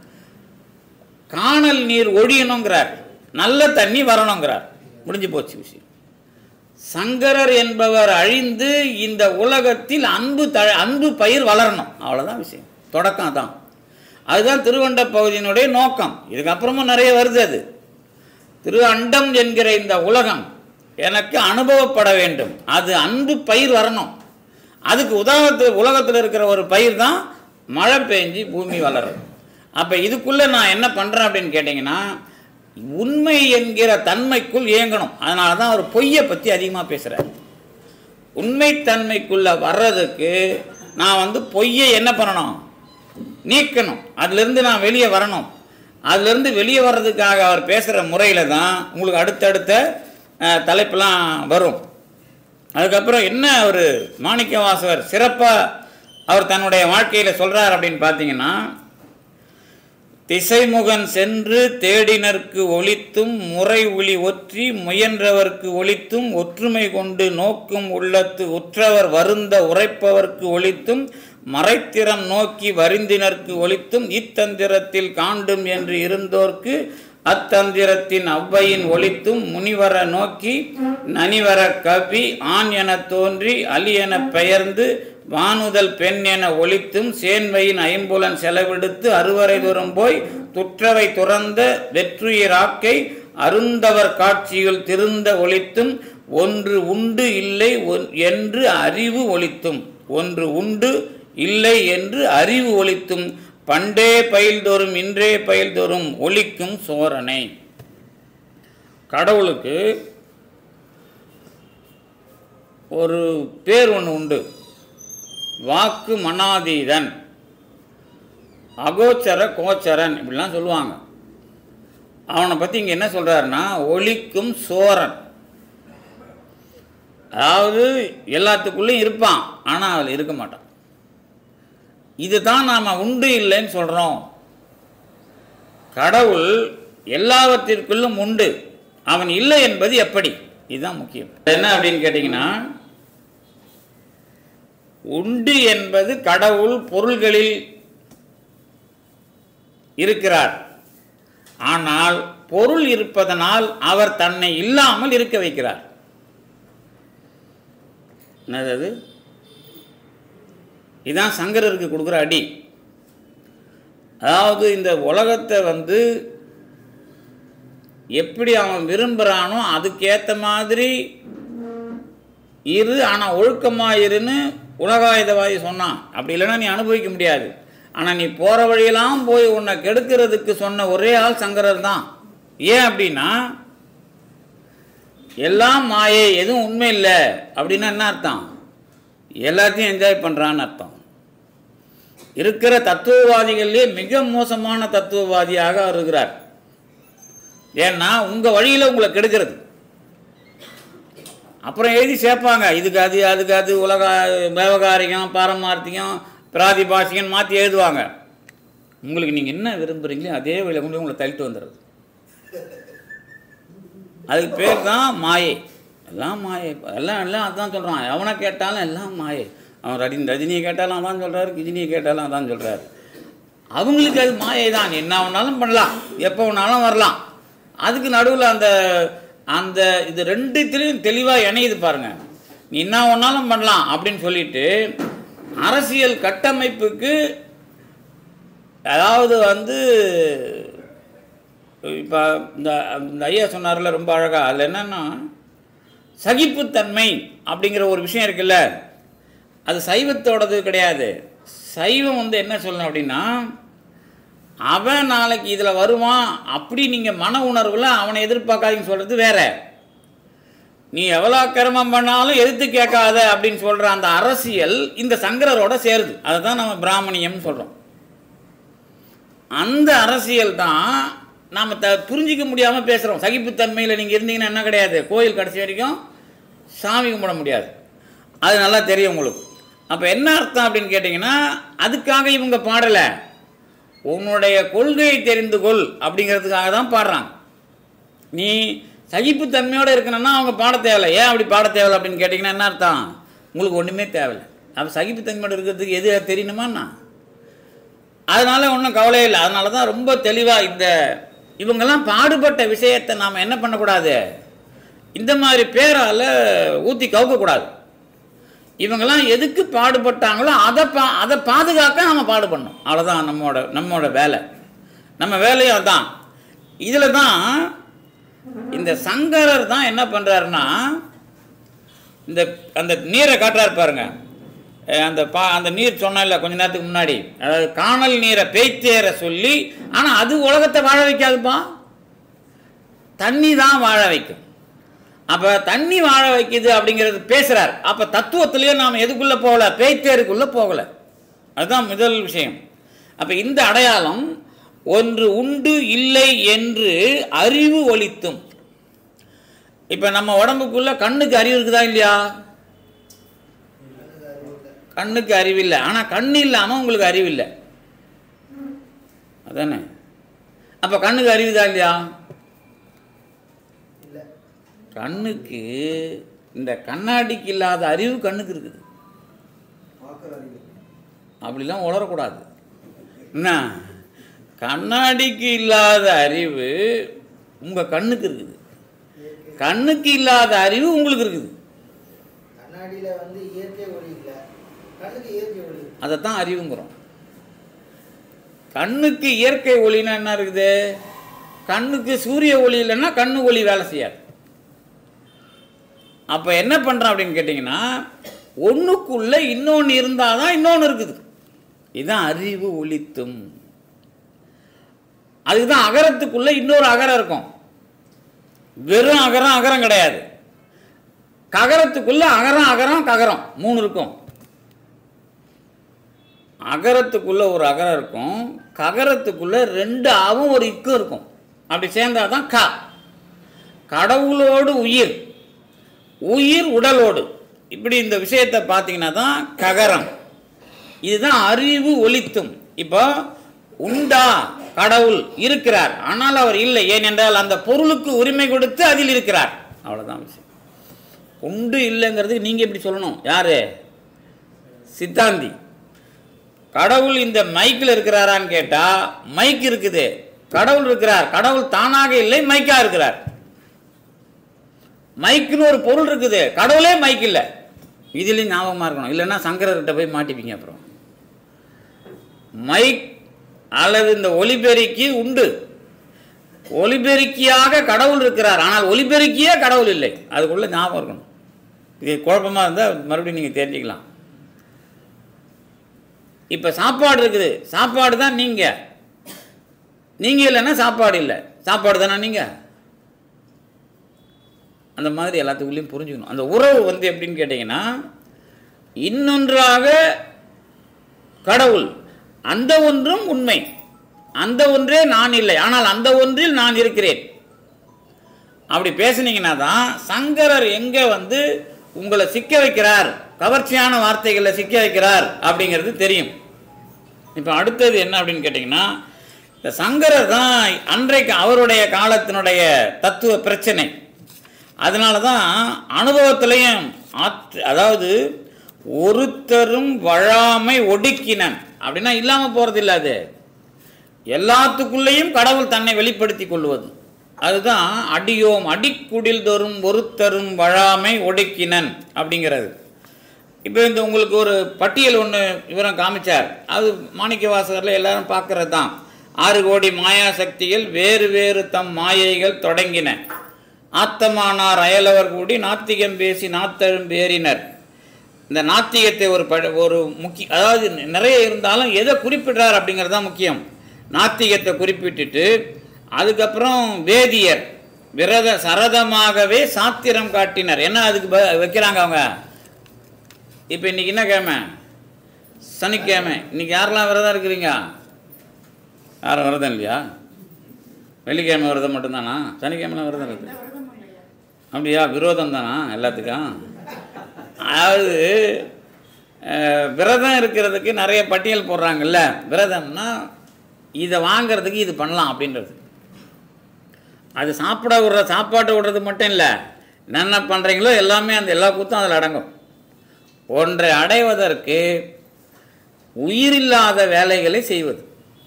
S1: காணல் நீர் ஒழியணுங்கிறார் நல்ல தண்ணி வரணுங்கிறார் முடிஞ்சு போச்சு விஷயம் சங்கரர் என்பவர் அழிந்து இந்த உலகத்தில் அன்பு த அன்பு பயிர் வளரணும் அவ்வளோதான் விஷயம் தொடக்கம் தான் அதுதான் திருவண்ட பகுதியினுடைய நோக்கம் இதுக்கப்புறமும் நிறைய வருது அது திரு அண்டம் என்கிற இந்த உலகம் எனக்கு அனுபவப்பட வேண்டும் அது அன்பு பயிர் வரணும் அதுக்கு உதாரணத்து உலகத்தில் இருக்கிற ஒரு பயிர் தான் மழை பெஞ்சு பூமி வளரும் அப்போ இதுக்குள்ளே நான் என்ன பண்ணுறேன் அப்படின்னு கேட்டிங்கன்னா உண்மை என்கிற தன்மைக்குள் இயங்கணும் அதனால தான் அவர் பொய்யை பற்றி அதிகமாக பேசுகிறார் உண்மைத்தன்மைக்குள்ளே வர்றதுக்கு நான் வந்து பொய்யை என்ன பண்ணணும் நீக்கணும் அதிலிருந்து நான் வெளியே வரணும் அதிலிருந்து வெளியே வர்றதுக்காக அவர் பேசுகிற முறையில் தான் உங்களுக்கு அடுத்தடுத்த அஹ், தலைப்பெல்லாம் வரும் அதுக்கப்புறம் என்ன அவர் மாணிக்கவாசகர் சிறப்பாக அவர் தன்னுடைய வாழ்க்கையில் சொல்கிறார் அப்படின்னு பார்த்தீங்கன்னா திசைமுகன் சென்று தேடினர்க்கு ஒளித்தும் முறை ஒளி ஒற்றி முயன்றவர்க்கு ஒளித்தும் ஒற்றுமை கொண்டு நோக்கும் உள்ளத்து உற்றவர் வருந்த உரைப்பவர்க்கு ஒளித்தும் மறைத்திறம் நோக்கி வருந்தினர்க்கு ஒளித்தும் இத்தந்திரத்தில் காண்டும் என்று இருந்தோர்க்கு அத்தந்திரத்தின் அவ்வையின் ஒளித்தும் முனிவர நோக்கி நனிவர கவி ஆண் எனத் தோன்றி அலி எனப் பெயர்ந்து வானுதல் பெண் என ஒளித்தும் சேன்வையின் ஐம்புலன் செலவெடுத்து அறுவரை தூரம் போய் துற்றவை துறந்த வெற்றுயிராக்கை அருந்தவர் காட்சியில் திருந்த ஒளித்தும் ஒன்று உண்டு இல்லை ஒன்- என்று அறிவு ஒளித்தும் ஒன்று உண்டு இல்லை என்று அறிவு ஒளித்தும் பண்டே பயில்தோறும் இன்றே பயில்தோறும் ஒளிக்கும் சோரனை கடவுளுக்கு ஒரு பேர் ஒன்று உண்டு வாக்கு மனாதீதன் அகோச்சர கோச்சரன் இப்படிலாம் சொல்லுவாங்க அவனை பற்றி இங்கே என்ன சொல்கிறாருன்னா ஒளிக்கும் சோரன் அதாவது எல்லாத்துக்குள்ளேயும் இருப்பான் ஆனால் அதில் இருக்க மாட்டான் இதுதான் நாம் உண்டு இல்லைன்னு சொல்கிறோம் கடவுள் எல்லாவற்றிற்குள்ளும் உண்டு அவன் இல்லை என்பது எப்படி இதுதான் முக்கியம் என்ன அப்படின்னு கேட்டிங்கன்னா உண்டு என்பது கடவுள் பொருள்களில் இருக்கிறார் ஆனால் பொருள் இருப்பதனால் அவர் தன்னை இல்லாமல் இருக்க வைக்கிறார் என்னது அது இதான் சங்கரருக்கு கொடுக்குற அடி அதாவது இந்த உலகத்தை வந்து எப்படி அவன் விரும்புகிறானோ அதுக்கேற்ற மாதிரி இரு ஆனால் ஒழுக்கமாக இருன்னு உலகாயுதவாதி சொன்னான் அப்படி இல்லைன்னா நீ அனுபவிக்க முடியாது ஆனால் நீ போகிற வழியெல்லாம் போய் உன்னை கெடுக்கிறதுக்கு சொன்ன ஒரே ஆள் சங்கரர் தான் ஏன் அப்படின்னா எல்லாம் மாயை எதுவும் உண்மை இல்லை அப்படின்னா என்ன அர்த்தம் எல்லாத்தையும் என்ஜாய் பண்ணுறான்னு அர்த்தம் இருக்கிற தத்துவவாதிகள்லேயே மிக மோசமான தத்துவவாதியாக அவர் இருக்கிறார் ஏன்னா உங்கள் வழியில் உங்களை கெடுக்கிறது அப்புறம் எழுதி சேர்ப்பாங்க இதுக்கு அது அதுக்கு அது உலக விவகாரியம் பாரமார்த்தியம் பிராதிபாசியம் மாற்றி எழுதுவாங்க உங்களுக்கு நீங்கள் என்ன விரும்புகிறீங்களோ அதே வழியில் கொண்டு போய் உங்களை தள்ளிட்டு வந்துடுறது அதுக்கு பேர் தான் மாயை எல்லாம் மாயை எல்லாம் எல்லாம் அதான் சொல்கிறான் எவனை கேட்டாலும் எல்லாம் மாயை அவன் ரஜினி ரஜினியை கேட்டாலும் அதான் சொல்கிறாரு கிஜினியை கேட்டாலும் அதான் சொல்கிறாரு அவங்களுக்கு அது மாயை தான் என்ன வேணாலும் பண்ணலாம் எப்போ வேணாலும் வரலாம் அதுக்கு நடுவில் அந்த அந்த இது ரெண்டுத்திலையும் தெளிவாக இணையுது பாருங்க நீ என்ன வேணாலும் பண்ணலாம் அப்படின்னு சொல்லிட்டு அரசியல் கட்டமைப்புக்கு அதாவது வந்து இப்போ இந்த இந்த ஐயா சொன்னார்ல ரொம்ப அழகாக அதில் என்னென்னா சகிப்புத்தன்மை அப்படிங்கிற ஒரு விஷயம் இருக்குல்ல அது சைவத்தோடது கிடையாது சைவம் வந்து என்ன சொல்லணும் அப்படின்னா அவன் நாளைக்கு இதில் வருவான் அப்படி நீங்கள் மன உணர்வில் அவனை எதிர்பார்க்காதீங்க சொல்கிறது வேற நீ எவ்வளோ கிரமம் பண்ணாலும் எதிர்த்து கேட்காத அப்படின்னு சொல்கிற அந்த அரசியல் இந்த சங்கரரோட சேருது அதை தான் நம்ம பிராமணியம்னு சொல்கிறோம் அந்த அரசியல் தான் நாம் த புரிஞ்சிக்க முடியாமல் பேசுகிறோம் சகிப்புத்தன்மையில் நீங்கள் இருந்தீங்கன்னா என்ன கிடையாது கோயில் கடைசி வரைக்கும் சாமி கும்பிட முடியாது அது நல்லா தெரியும் உங்களுக்கு அப்போ என்ன அர்த்தம் அப்படின்னு கேட்டிங்கன்னா அதுக்காக இவங்க பாடலை உன்னுடைய கொள்கையை தெரிந்து கொள் அப்படிங்கிறதுக்காக தான் பாடுறாங்க நீ சகிப்புத்தன்மையோடு இருக்கணும்னா அவங்க பாட தேவையில்லை ஏன் அப்படி பாட தேவையில்லை அப்படின்னு கேட்டிங்கன்னா என்ன அர்த்தம் உங்களுக்கு ஒன்றுமே தேவையில்லை அப்போ சகிப்புத்தன்மையோடு இருக்கிறதுக்கு எது தெரியணுமாண்ணா அதனால ஒன்றும் கவலை இல்லை அதனால தான் ரொம்ப தெளிவாக இந்த இவங்கெல்லாம் பாடுபட்ட விஷயத்தை நாம் என்ன பண்ணக்கூடாது இந்த மாதிரி பேரால் ஊற்றி கவுக்கக்கூடாது இவங்கெல்லாம் எதுக்கு பாடுபட்டாங்களோ அதை பா அதை பாதுகாக்க நம்ம பாடுபடணும் அவ்வளோதான் நம்மோட நம்மோட வேலை நம்ம வேலையும் அதான் இதில் தான் இந்த சங்கரர் தான் என்ன பண்ணுறாருன்னா இந்த அந்த நீரை காட்டுறாரு பாருங்க அஹ் அந்த பா அந்த நீர் சொன்னேன்ல கொஞ்ச நேரத்துக்கு முன்னாடி அதாவது காணல் நீரை பேய்த்தேற சொல்லி ஆனால் அது உலகத்தை வாழ வைக்காதுப்பா தண்ணி தான் வாழ வைக்கும் அப்போ தண்ணி வாழ வைக்குது அப்படிங்கிறது பேசுகிறார் அப்போ தத்துவத்திலேயே நாம் எதுக்குள்ளே போகல பேய்த்தேருக்குள்ளே போகலை அதுதான் முதல் விஷயம் அப்போ இந்த அடையாளம் ஒன்று உண்டு இல்லை என்று அறிவு ஒலித்தும் இப்போ நம்ம உடம்புக்குள்ள கண்ணுக்கு அறிவு இருக்குதா இல்லையா கண்ணுக்கு அறிவில்லை ஆனால் கண் இல்லாமல் உங்களுக்கு அறிவில்லை அதானே அப்போ கண்ணுக்கு அறிவுதா இல்லையா
S2: இல்லை
S1: கண்ணுக்கு இந்த கண்ணாடிக்கு இல்லாத அறிவு கண்ணுக்கு இருக்குது
S2: பார்க்குற அறிவு
S1: அப்படிலாம் உளரக்கூடாது என்ன கண்ணாடிக்கு இல்லாத அறிவு உங்கள் கண்ணுக்கு இருக்குது கண்ணுக்கு இல்லாத அறிவு உங்களுக்கு இருக்குது
S2: கண்ணாடியில் வந்து இயற்கை ஒளி இல்லை கண்ணுக்கு இயற்கை ஒளி இருக்கு.
S1: அதைத்தான் அறிவுங்கிறோம் கண்ணுக்கு இயற்கை ஒளின்னா என்ன இருக்குது கண்ணுக்கு சூரிய ஒளி இல்லைன்னா கண்ணு ஒளி வேலை செய்யாது அப்போ என்ன பண்ணுறோம் அப்படின்னு கேட்டிங்கன்னா ஒன்றுக்குள்ளே இன்னொன்று இருந்தால் தான் இன்னொன்று இருக்குது இதுதான் அறிவு ஒளித்தும் அதுக்கு தான் அகரத்துக்குள்ளே இன்னொரு அகரம் இருக்கும் வெறும் அகரம் அகரம் கிடையாது ககரத்துக்குள்ள அகரம் அகரம் ககரம் மூணு இருக்கும் அகரத்துக்குள்ள ஒரு அகரம் இருக்கும் ககரத்துக்குள்ள ரெண்டு ஆவும் ஒரு இக்கும் இருக்கும் அப்படி சேர்ந்தாதான் க கடவுளோடு உயிர் உயிர் உடலோடு இப்படி இந்த விஷயத்தை பார்த்தீங்கன்னா தான் ககரம் இதுதான் அறிவு ஒலித்தும் இப்போ உண்டா கடவுள் இருக்கிறார் ஆனால் அவர் இல்லை ஏனென்றால் அந்த பொருளுக்கு உரிமை கொடுத்து அதில் இருக்கிறார் அவ்வளவுதான் விஷயம் உண்டு இல்லைங்கிறது நீங்க எப்படி சொல்லணும் யாரு சித்தாந்தி கடவுள் இந்த மைக்கில் இருக்கிறாரான்னு கேட்டா மைக் இருக்குது கடவுள் இருக்கிறார் கடவுள் தானாக இல்லை மைக்கா இருக்கிறார் மைக்குன்னு ஒரு பொருள் இருக்குது கடவுளே மைக் இல்லை இதுலேயும் ஞாபகமாக இருக்கணும் இல்லைன்னா சங்கரர்கிட்ட போய் மாட்டிப்பீங்க அப்புறம் மைக் அல்லது இந்த ஒலிபெருக்கி உண்டு ஒலிபெருக்கியாக கடவுள் இருக்கிறார் ஆனால் ஒலிபெருக்கியே கடவுள் இல்லை அதுக்குள்ள ஞாபகம் இருக்கணும் இது குழப்பமாக இருந்தால் மறுபடியும் நீங்கள் தெரிஞ்சுக்கலாம் இப்போ சாப்பாடு இருக்குது சாப்பாடு தான் நீங்கள் நீங்கள் இல்லைன்னா சாப்பாடு இல்லை சாப்பாடு தானே நீங்கள் அந்த மாதிரி எல்லாத்துக்குள்ளேயும் புரிஞ்சுக்கணும் அந்த உறவு வந்து எப்படின்னு கேட்டிங்கன்னா இன்னொன்றாக கடவுள் அந்த ஒன்றும் உண்மை அந்த ஒன்றே நான் இல்லை ஆனால் அந்த ஒன்றில் நான் இருக்கிறேன் அப்படி பேசுனீங்கன்னா தான் சங்கரர் எங்க வந்து உங்களை சிக்க வைக்கிறார் கவர்ச்சியான வார்த்தைகளில் சிக்க வைக்கிறார் அப்படிங்கிறது தெரியும் இப்போ அடுத்தது என்ன அப்படின்னு கேட்டிங்கன்னா இந்த சங்கரர் தான் அன்றைக்கு அவருடைய காலத்தினுடைய தத்துவ பிரச்சனை அதனால தான் அனுபவத்திலையும் ஆற்று அதாவது ஒருத்தரும் வழாமை ஒடுக்கினன் அப்படின்னா இல்லாமல் போகிறது இல்லை அது எல்லாத்துக்குள்ளேயும் கடவுள் தன்னை வெளிப்படுத்தி கொள்வது அதுதான் அடியோம் அடிக்குடில் தோறும் ஒருத்தரும் வழாமை ஒடுக்கினன் அப்படிங்கிறது இப்போ இந்த உங்களுக்கு ஒரு பட்டியல் ஒன்று இவரம் காமிச்சார் அது மாணிக்க வாசகரில் எல்லாரும் பார்க்கறது தான் ஆறு கோடி மாயா சக்திகள் வேறு வேறு தம் மாயைகள் தொடங்கின ஆத்தமானார் அயலவர் கூடி நாத்திகம் பேசி நாத்தழும் பேரினர் இந்த நாத்திகத்தை ஒரு ப ஒரு முக்கிய அதாவது நிறைய இருந்தாலும் எதை குறிப்பிடுறார் அப்படிங்கிறது தான் முக்கியம் நாத்திகத்தை குறிப்பிட்டுட்டு அதுக்கப்புறம் வேதியர் விரத சரதமாகவே சாத்திரம் காட்டினர் என்ன அதுக்கு ப- வைக்கிறாங்க அவங்க இப்போ இன்னைக்கு என்ன கிழமை சனிக்கிழமை இன்னைக்கு யாரெல்லாம் விரதம் இருக்கிறீங்க யாரும் விரதம் இல்லையா வெள்ளிக்கிழமை விரதம் மட்டும்தானா சனிக்கிழமைலாம் விரதம் இருக்குது அப்படியா விரோதம் தானா எல்லாத்துக்கும் அதாவது அஹ், விரதம் இருக்கிறதுக்கு நிறைய பட்டியல் போடுறாங்கல்ல விரதம்னா இதை வாங்குறதுக்கு இது பண்ணலாம் அப்படின்றது அது சாப்பிட விடுற சாப்பாட்டை விடுறது மட்டும் இல்லை என்னென்ன பண்ணுறீங்களோ எல்லாமே அந்த எல்லா கூத்தும் அதில் அடங்கும் ஒன்றை அடைவதற்கு உயிரில்லாத வேலைகளை செய்வது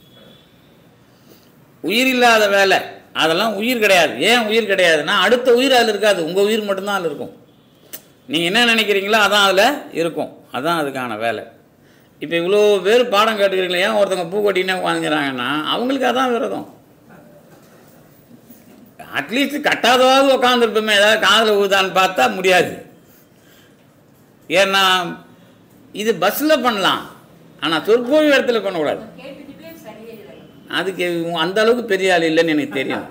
S1: உயிரில்லாத வேலை அதெல்லாம் உயிர் கிடையாது ஏன் உயிர் கிடையாதுன்னா அடுத்த உயிர் அதில் இருக்காது உங்கள் உயிர் மட்டும்தான் அதில் இருக்கும் நீங்கள் என்ன நினைக்கிறீங்களோ அதான் அதில் இருக்கும் அதான் அதுக்கான வேலை இப்போ இவ்வளோ பேர் பாடம் கேட்டுக்கிறீங்களே ஏன் ஒருத்தவங்க பூ கட்டினே உட்காந்துக்கிறாங்கன்னா அவங்களுக்கு அதான் விரதம் அட்லீஸ்ட் கட்டாதவாவது உட்காந்துருப்போமே ஏதாவது காதில் ஊதான்னு பார்த்தா முடியாது ஏன்னா இது பஸ்ஸில் பண்ணலாம் ஆனால் சொற்பொழி இடத்துல பண்ணக்கூடாது
S3: கேட்டுக்கிட்டே சரியாயிடும்
S1: அதுக்கு இவங்க அந்த அளவுக்கு பெரிய ஆள் இல்லைன்னு எனக்கு தெரியும்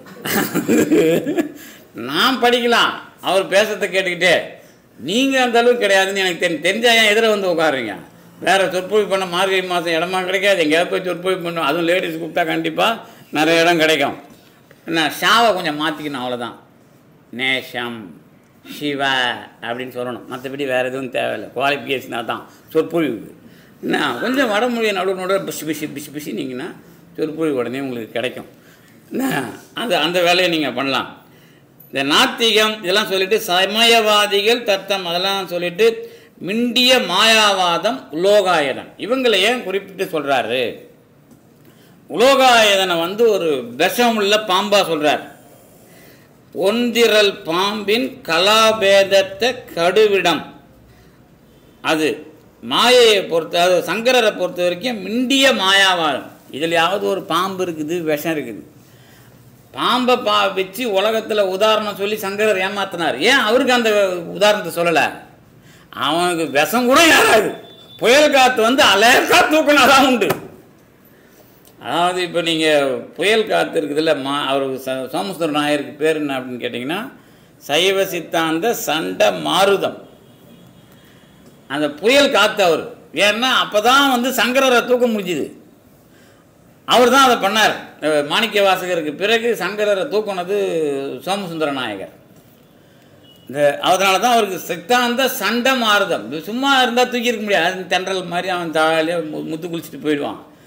S1: நான் படிக்கலாம் அவர் பேசுறத கேட்டுக்கிட்டே நீங்கள் அந்த அளவுக்கு கிடையாதுன்னு எனக்கு தெரியும் தெரிஞ்சா ஏன் எதிர வந்து உட்காருங்க வேற சொற்பொழிவு பண்ண மார்கழி மாதம் இடமா கிடைக்காது எங்கேயாவது போய் சொற்பொழிவு பண்ணும் அதுவும் லேடிஸ் கூப்பிட்டா கண்டிப்பாக நிறைய இடம் கிடைக்கும் என்ன ஷாவை கொஞ்சம் மாற்றிக்கணும் அவ்வளோதான் நேஷம் சிவ அப்படின்னு சொல்லணும் மற்றபடி வேறு எதுவும் தேவையில்லை குவாலிஃபிகேஷனாக தான் சொற்பொழிவுக்கு என்ன கொஞ்சம் வடமொழியை நடுவு நடுவு பிசு பிசு பிசு பிசுனீங்கன்னா சொற்பொழிவு உடனே உங்களுக்கு கிடைக்கும் என்ன அது அந்த வேலையை நீங்கள் பண்ணலாம் இந்த நாத்திகம் இதெல்லாம் சொல்லிட்டு சமயவாதிகள் தத்தம் அதெல்லாம் சொல்லிட்டு மிண்டிய மாயாவாதம் உலோகாயதம் இவங்களை ஏன் குறிப்பிட்டு சொல்கிறாரு உலோகாயதனை வந்து ஒரு விஷமுள்ள பாம்பா சொல்றார் ஒன்திரல் பாம்பின் கலாபேதத்தை கடுவிடம் அது மாயையை பொறுத்த அது சங்கரரை பொறுத்த வரைக்கும் மிண்டிய மாயாவாதம் இதுலையாவது ஒரு பாம்பு இருக்குது விஷம் இருக்குது பாம்பை பா வச்சு உலகத்தில் உதாரணம் சொல்லி சங்கரர் ஏமாத்தினார் ஏன் அவருக்கு அந்த உதாரணத்தை சொல்லலை அவனுக்கு விஷம் கூட ஏறாது புயல் காற்று வந்து அலேக்கா தூக்கணும் தான் உண்டு அதாவது இப்போ நீங்கள் புயல் காற்று இருக்குதுல்ல மா அவருக்கு ச சோமசுந்தர நாயருக்கு பேர் என்ன அப்படின்னு கேட்டிங்கன்னா சைவ சித்தாந்த சண்ட மாருதம் அந்த புயல் காத்து அவர் ஏன்னா அப்போ தான் வந்து சங்கரரை தூக்க முடிஞ்சுது அவர் தான் அதை பண்ணார் அஹ் மாணிக்க வாசகருக்கு பிறகு சங்கரரை தூக்குனது சோமசுந்தர நாயகர் இந்த அதனால தான் அவருக்கு சித்தாந்த சண்டை மாறுதம் இது சும்மா இருந்தால் தூக்கியிருக்க முடியாது அது தென்றல் மாதிரி அவன் ஜாலியாக முத்து குளிச்சுட்டு போயிடுவான்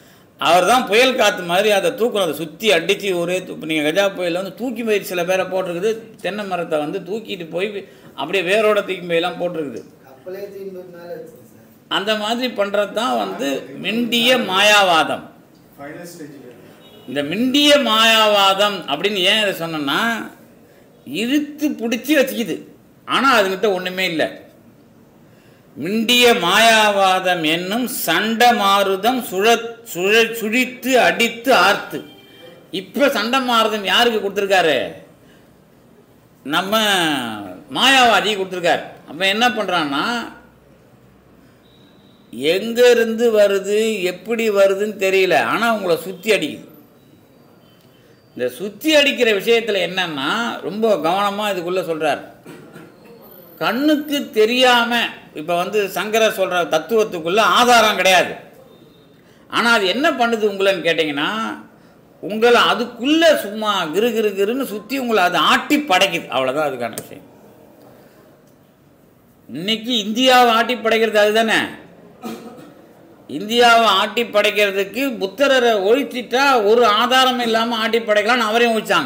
S1: அவர் தான் புயல் காற்று மாதிரி அதை தூக்கணும் அதை சுற்றி அடித்து ஒரே இப்போ நீங்கள் கஜா புயலில் வந்து தூக்கி போய் சில பேரை போட்டிருக்குது தென்னை மரத்தை வந்து தூக்கிட்டு போய் அப்படியே வேரோட தூக்கி போயெல்லாம் போட்டிருக்குது
S2: கப்பலே தீர்ந்து மேலே இருக்குது சார்
S1: அந்த மாதிரி பண்ணுறது தான் வந்து மிண்டிய மாயாவாதம்
S3: ஃபைனல் ஸ்டேஜ்
S1: இந்த மிண்டிய மாயாவாதம் அப்படின்னு ஏன் இதை சொன்னேன்னா இழுத்து பிடிச்சி வச்சுக்குது ஆனால் அதுகிட்ட ஒன்றுமே இல்லை மிண்டிய மாயாவாதம் என்னும் சண்ட மாருதம் சுழ சுழ சுழித்து அடித்து ஆர்த்து இப்போ சண்ட மாருதம் யாருக்கு கொடுத்துருக்காரு நம்ம மாயாவாதி கொடுத்துருக்காரு அப்போ என்ன பண்ணுறான்னா எங்கேருந்து வருது எப்படி வருதுன்னு தெரியல ஆனால் உங்களை சுற்றி அடிக்குது இந்த சுற்றி அடிக்கிற விஷயத்தில் என்னன்னா ரொம்ப கவனமாக இதுக்குள்ளே சொல்கிறார் கண்ணுக்கு தெரியாமல் இப்போ வந்து சங்கரர் சொல்கிற தத்துவத்துக்குள்ளே ஆதாரம் கிடையாது ஆனால் அது என்ன பண்ணுது உங்களைன்னு கேட்டிங்கன்னா உங்களை அதுக்குள்ளே சும்மா கிரு கிரு கிருன்னு சுற்றி உங்களை அது ஆட்டி படைக்குது அவ்வளோதான் அதுக்கான விஷயம் இன்னைக்கு இந்தியாவை ஆட்டி படைக்கிறது அதுதானே இந்தியாவை ஆட்டி படைக்கிறதுக்கு புத்தரரை ஒழிச்சிட்டா ஒரு ஆதாரம் இல்லாமல் ஆட்டி படைக்கலாம்னு அவரையும் ஒழிச்சாங்க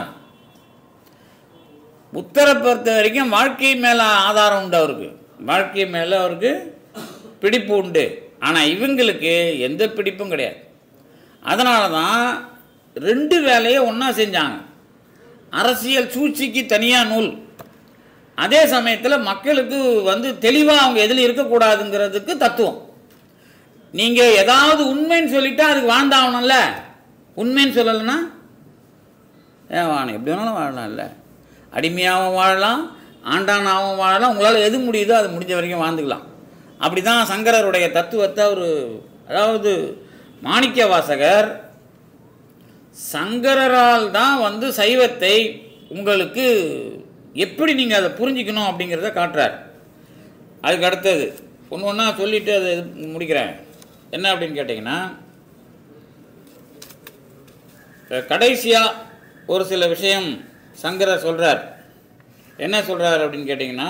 S1: புத்தரை பொறுத்த வரைக்கும் வாழ்க்கை மேலே ஆதாரம் உண்டு அவருக்கு வாழ்க்கை மேலே அவருக்கு பிடிப்பு உண்டு ஆனால் இவங்களுக்கு எந்த பிடிப்பும் கிடையாது அதனால தான் ரெண்டு வேலையை ஒன்றா செஞ்சாங்க அரசியல் சூழ்ச்சிக்கு தனியாக நூல் அதே சமயத்தில் மக்களுக்கு வந்து தெளிவாக அவங்க எதில் இருக்கக்கூடாதுங்கிறதுக்கு தத்துவம் நீங்கள் ஏதாவது உண்மைன்னு சொல்லிட்டா அதுக்கு வாழ்ந்தாகணும்ல உண்மைன்னு சொல்லலைன்னா ஏன் வாழணும் எப்படி வேணாலும் வாழலாம்ல அடிமையாகவும் வாழலாம் ஆண்டானாகவும் வாழலாம் உங்களால் எது முடியுதோ அது முடிஞ்ச வரைக்கும் வாழ்ந்துக்கலாம் அப்படி தான் சங்கரருடைய தத்துவத்தை அவர் அதாவது மாணிக்க வாசகர் சங்கரரால் தான் வந்து சைவத்தை உங்களுக்கு எப்படி நீங்கள் அதை புரிஞ்சிக்கணும் அப்படிங்கிறத காட்டுறார் அதுக்கு அடுத்தது ஒன்று ஒன்றா சொல்லிவிட்டு அதை இது முடிக்கிறேன் என்ன அப்படின்னு கேட்டிங்கன்னா கடைசியாக ஒரு சில விஷயம் சங்கரர் சொல்கிறார் என்ன சொல்கிறார் அப்படின்னு கேட்டிங்கன்னா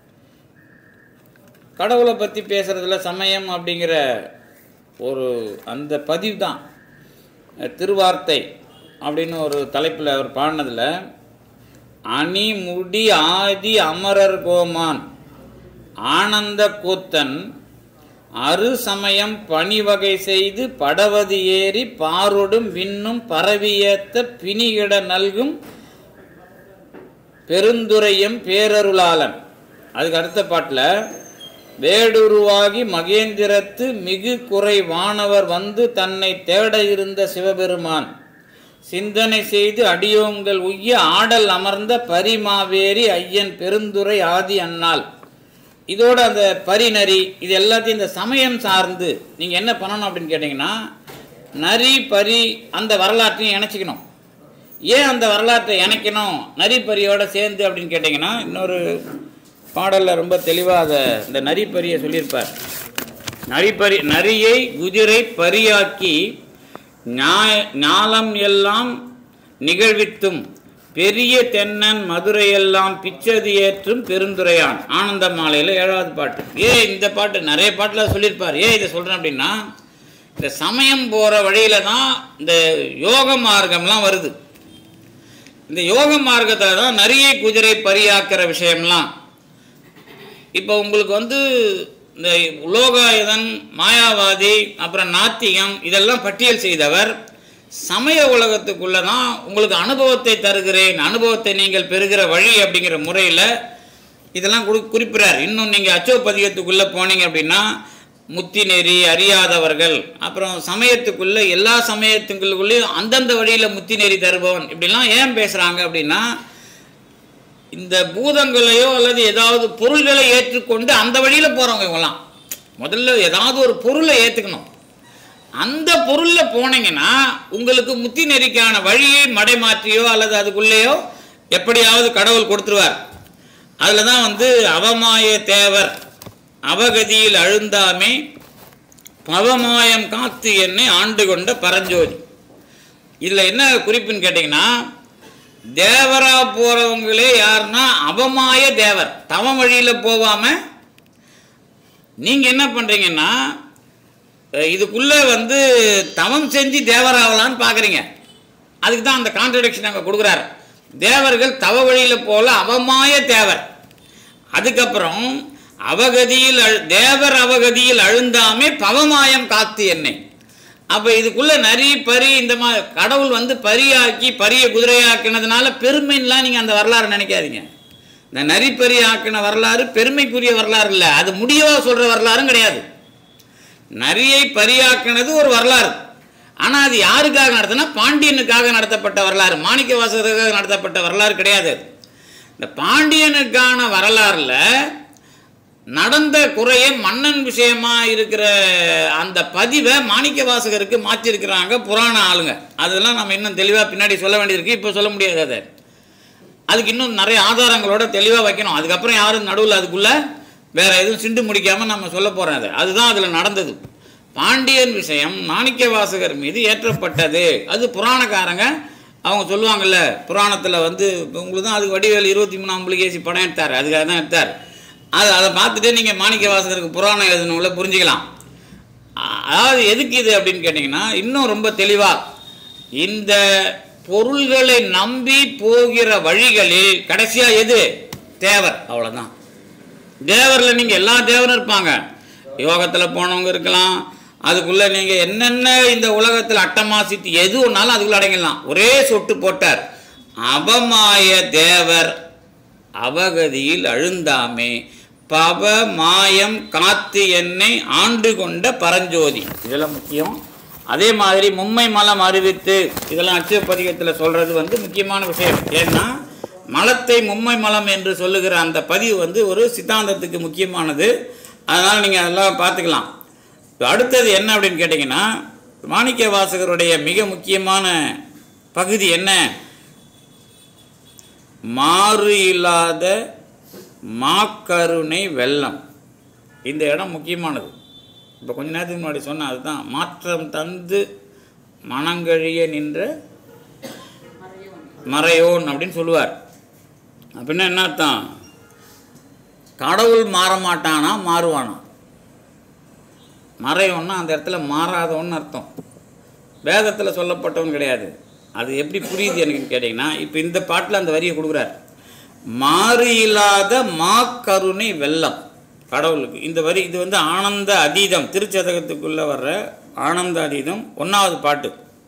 S1: கடவுளை பற்றி பேசுகிறதுல சமயம் அப்படிங்கிற ஒரு அந்த பதிவு தான் திருவார்த்தை அப்படின்னு ஒரு தலைப்பில் அவர் பாடினதில் அணி முடி ஆதி அமரர் கோமான் ஆனந்த கூத்தன் அரு சமயம் பணிவகை செய்து படவது ஏறி பாரொடும் விண்ணும் பரவியேத்த பிணியிட நல்கும் பெருந்துரையும் பேரருளாளன் அதுக்கு அடுத்த பாட்டில் வேடுருவாகி மகேந்திரத்து மிகு குறை வானவர் வந்து தன்னை தேட இருந்த சிவபெருமான் சிந்தனை செய்து அடியோங்கள் உய்ய ஆடல் அமர்ந்த பரிமாவேரி ஐயன் பெருந்துரை ஆதி அன்னாள் இதோட அந்த பரிநரி இது எல்லாத்தையும் இந்த சமயம் சார்ந்து நீங்கள் என்ன பண்ணணும் அப்படின்னு கேட்டிங்கன்னா நரி பரி அந்த வரலாற்றையும் இணைச்சிக்கணும் ஏன் அந்த வரலாற்றை இணைக்கணும் நரி பரியோட சேர்ந்து அப்படின்னு கேட்டிங்கன்னா இன்னொரு பாடலில் ரொம்ப தெளிவாக அதை இந்த நரி பரியை சொல்லியிருப்பார் நரிப்பரி நரியை குதிரை பரியாக்கி ஞாய ஞாலம் எல்லாம் நிகழ்வித்தும் பெரிய தென்னன் மதுரையெல்லாம் பிச்சது ஏற்றும் பெருந்துரையான் ஆனந்த மாலையில் ஏழாவது பாட்டு ஏ இந்த பாட்டு நிறைய பாட்டில் சொல்லியிருப்பார் ஏன் இதை சொல்கிறேன் அப்படின்னா இந்த சமயம் போகிற வழியில தான் இந்த யோக மார்க்கம்லாம் வருது இந்த யோக மார்க்கத்தில் தான் நிறைய குதிரை பரியாக்கிற விஷயம்லாம் இப்போ உங்களுக்கு வந்து இந்த உலோகாயுதன் மாயாவாதி அப்புறம் நாத்திகம் இதெல்லாம் பட்டியல் செய்தவர் சமய உலகத்துக்குள்ளே தான் உங்களுக்கு அனுபவத்தை தருகிறேன் அனுபவத்தை நீங்கள் பெறுகிற வழி அப்படிங்கிற முறையில் இதெல்லாம் குறி குறிப்பிறார் இன்னும் நீங்கள் அச்சோ பதிகத்துக்குள்ளே போனீங்க அப்படின்னா முத்தி நெறி அறியாதவர்கள் அப்புறம் சமயத்துக்குள்ளே எல்லா சமயத்துக்குள்ளேயும் அந்தந்த வழியில் முத்தி நெறி தருபவன் இப்படிலாம் ஏன் பேசுகிறாங்க அப்படின்னா இந்த பூதங்களையோ அல்லது ஏதாவது பொருள்களை ஏற்றுக்கொண்டு அந்த வழியில் போகிறவங்க இவங்களாம் முதல்ல ஏதாவது ஒரு பொருளை ஏற்றுக்கணும் அந்த பொருளில் போனீங்கன்னா உங்களுக்கு முத்தி நெறிக்கான வழியை மடைமாற்றியோ அல்லது அதுக்குள்ளேயோ எப்படியாவது கடவுள் கொடுத்துருவார் அதில் தான் வந்து அவமாய தேவர் அவகதியில் அழுந்தாமே பவமாயம் காத்து என்னை ஆண்டு கொண்ட பரஞ்சோதி இதில் என்ன குறிப்புன்னு கேட்டிங்கன்னா தேவரா போகிறவங்களே யாருன்னா அவமாய தேவர் தவம் வழியில் போகாமல் நீங்கள் என்ன பண்ணுறீங்கன்னா அஹ் இதுக்குள்ளே வந்து தவம் செஞ்சு தேவராகலான்னு பார்க்குறீங்க அதுக்கு தான் அந்த கான்ட்ரடிக்ஷன் அங்கே கொடுக்குறாரு தேவர்கள் தவ வழியில் போல அவமாய தேவர் அதுக்கப்புறம் அவகதியில் அழு தேவர் அவகதியில் அழுந்தாமே பவமாயம் காத்து என்னை அப்போ இதுக்குள்ளே நரி பரி இந்த மா கடவுள் வந்து பரியாக்கி பரிய குதிரையாக்கினதுனால பெருமைன்னெலாம் நீங்கள் அந்த வரலாறு நினைக்காதீங்க இந்த நரி பரி ஆக்கின வரலாறு பெருமைக்குரிய வரலாறு இல்லை அது முடியவா சொல்கிற வரலாறும் கிடையாது நரியை பரியாக்கினது ஒரு வரலாறு ஆனால் அது யாருக்காக நடத்தினா பாண்டியனுக்காக நடத்தப்பட்ட வரலாறு மாணிக்க வாசகருக்காக நடத்தப்பட்ட வரலாறு கிடையாது அது. இந்த பாண்டியனுக்கான வரலாறில் நடந்த குறைய மன்னன் விஷயமா இருக்கிற அந்த பதிவை மாணிக்க வாசகருக்கு மாற்றிருக்கிறாங்க புராண ஆளுங்க அதெல்லாம் நம்ம இன்னும் தெளிவாக பின்னாடி சொல்ல வேண்டியிருக்கு இப்போ சொல்ல முடியாது அதை அதுக்கு இன்னும் நிறைய ஆதாரங்களோட தெளிவாக வைக்கணும் அதுக்கப்புறம் யாரும் நடுவில் அதுக்குள்ளே வேற எதுவும் சிண்டு முடிக்காமல் நம்ம சொல்ல போகிறோம் அது அதுதான் அதில் நடந்தது பாண்டியன் விஷயம் மாணிக்க வாசகர் மீது ஏற்றப்பட்டது அது புராணக்காரங்க அவங்க சொல்லுவாங்கல்ல புராணத்தில் வந்து இப்ப உங்களுக்கு தான் அதுக்கு வடிவேல் இருபத்தி மூணாம் புலிகேசி படம் எடுத்தார் அதுக்காக தான் எடுத்தார் அது அதை பார்த்துட்டு நீங்கள் மாணிக்க வாசகருக்கு புராணம் எழுதணும்ல புரிஞ்சுக்கலாம் அ- அதாவது எதுக்கு இது அப்படின்னு கேட்டிங்கன்னா இன்னும் ரொம்ப தெளிவாக இந்த பொருள்களை நம்பி போகிற வழிகளில் கடைசியாக எது தேவர் அவ்வளோதான் தேவரில் நீங்கள் எல்லா தேவரும் இருப்பாங்க யோகத்தில் போனவங்க இருக்கலாம் அதுக்குள்ளே நீங்கள் என்னென்ன இந்த உலகத்தில் அட்டமாசித்து எது ஒன்றாலும் அதுக்குள்ளே அடங்கிடலாம் ஒரே சொட்டு போட்டார் அபமாய தேவர் அவகதியில் அழுந்தாமே பவ மாயம் காத்து என்னை ஆண்டு கொண்ட பரஞ்சோதி இதெல்லாம் முக்கியம் அதே மாதிரி மும்மை மலம் அறிவித்து இதெல்லாம் அச்சு பதிகத்தில் சொல்கிறது வந்து முக்கியமான விஷயம் ஏன்னா மலத்தை மும்மை மலம் என்று சொல்லுகிற அந்த பதிவு வந்து ஒரு சித்தாந்தத்துக்கு முக்கியமானது அதனால் நீங்கள் அதெல்லாம் பார்த்துக்கலாம் இப்போ அடுத்தது என்ன அப்படின்னு கேட்டிங்கன்னா மாணிக்க வாசகருடைய மிக முக்கியமான பகுதி என்ன மாறு இல்லாத மாக்கருணை வெள்ளம் இந்த இடம் முக்கியமானது இப்போ கொஞ்ச நேரத்துக்கு முன்னாடி சொன்னேன் அதுதான் மாற்றம் தந்து மனங்கழிய நின்ற மறையோன் அப்படின்னு சொல்லுவார் அப்படின்னா என்ன அர்த்தம் கடவுள் மாற மாட்டானா மாறுவானா மறையோன்னா அந்த இடத்துல மாறாதவன்னு அர்த்தம் வேதத்தில் சொல்லப்பட்டவன் கிடையாது அது எப்படி புரியுது எனக்கு கேட்டிங்கன்னா இப்போ இந்த பாட்டில் அந்த வரியை கொடுக்குறார் மாறு இல்லாத மாக்கருணை வெள்ளம் கடவுளுக்கு இந்த வரி இது வந்து ஆனந்த அதீதம் திருச்சதகத்துக்குள்ளே வர்ற ஆனந்த அதீதம் ஒன்றாவது பாட்டு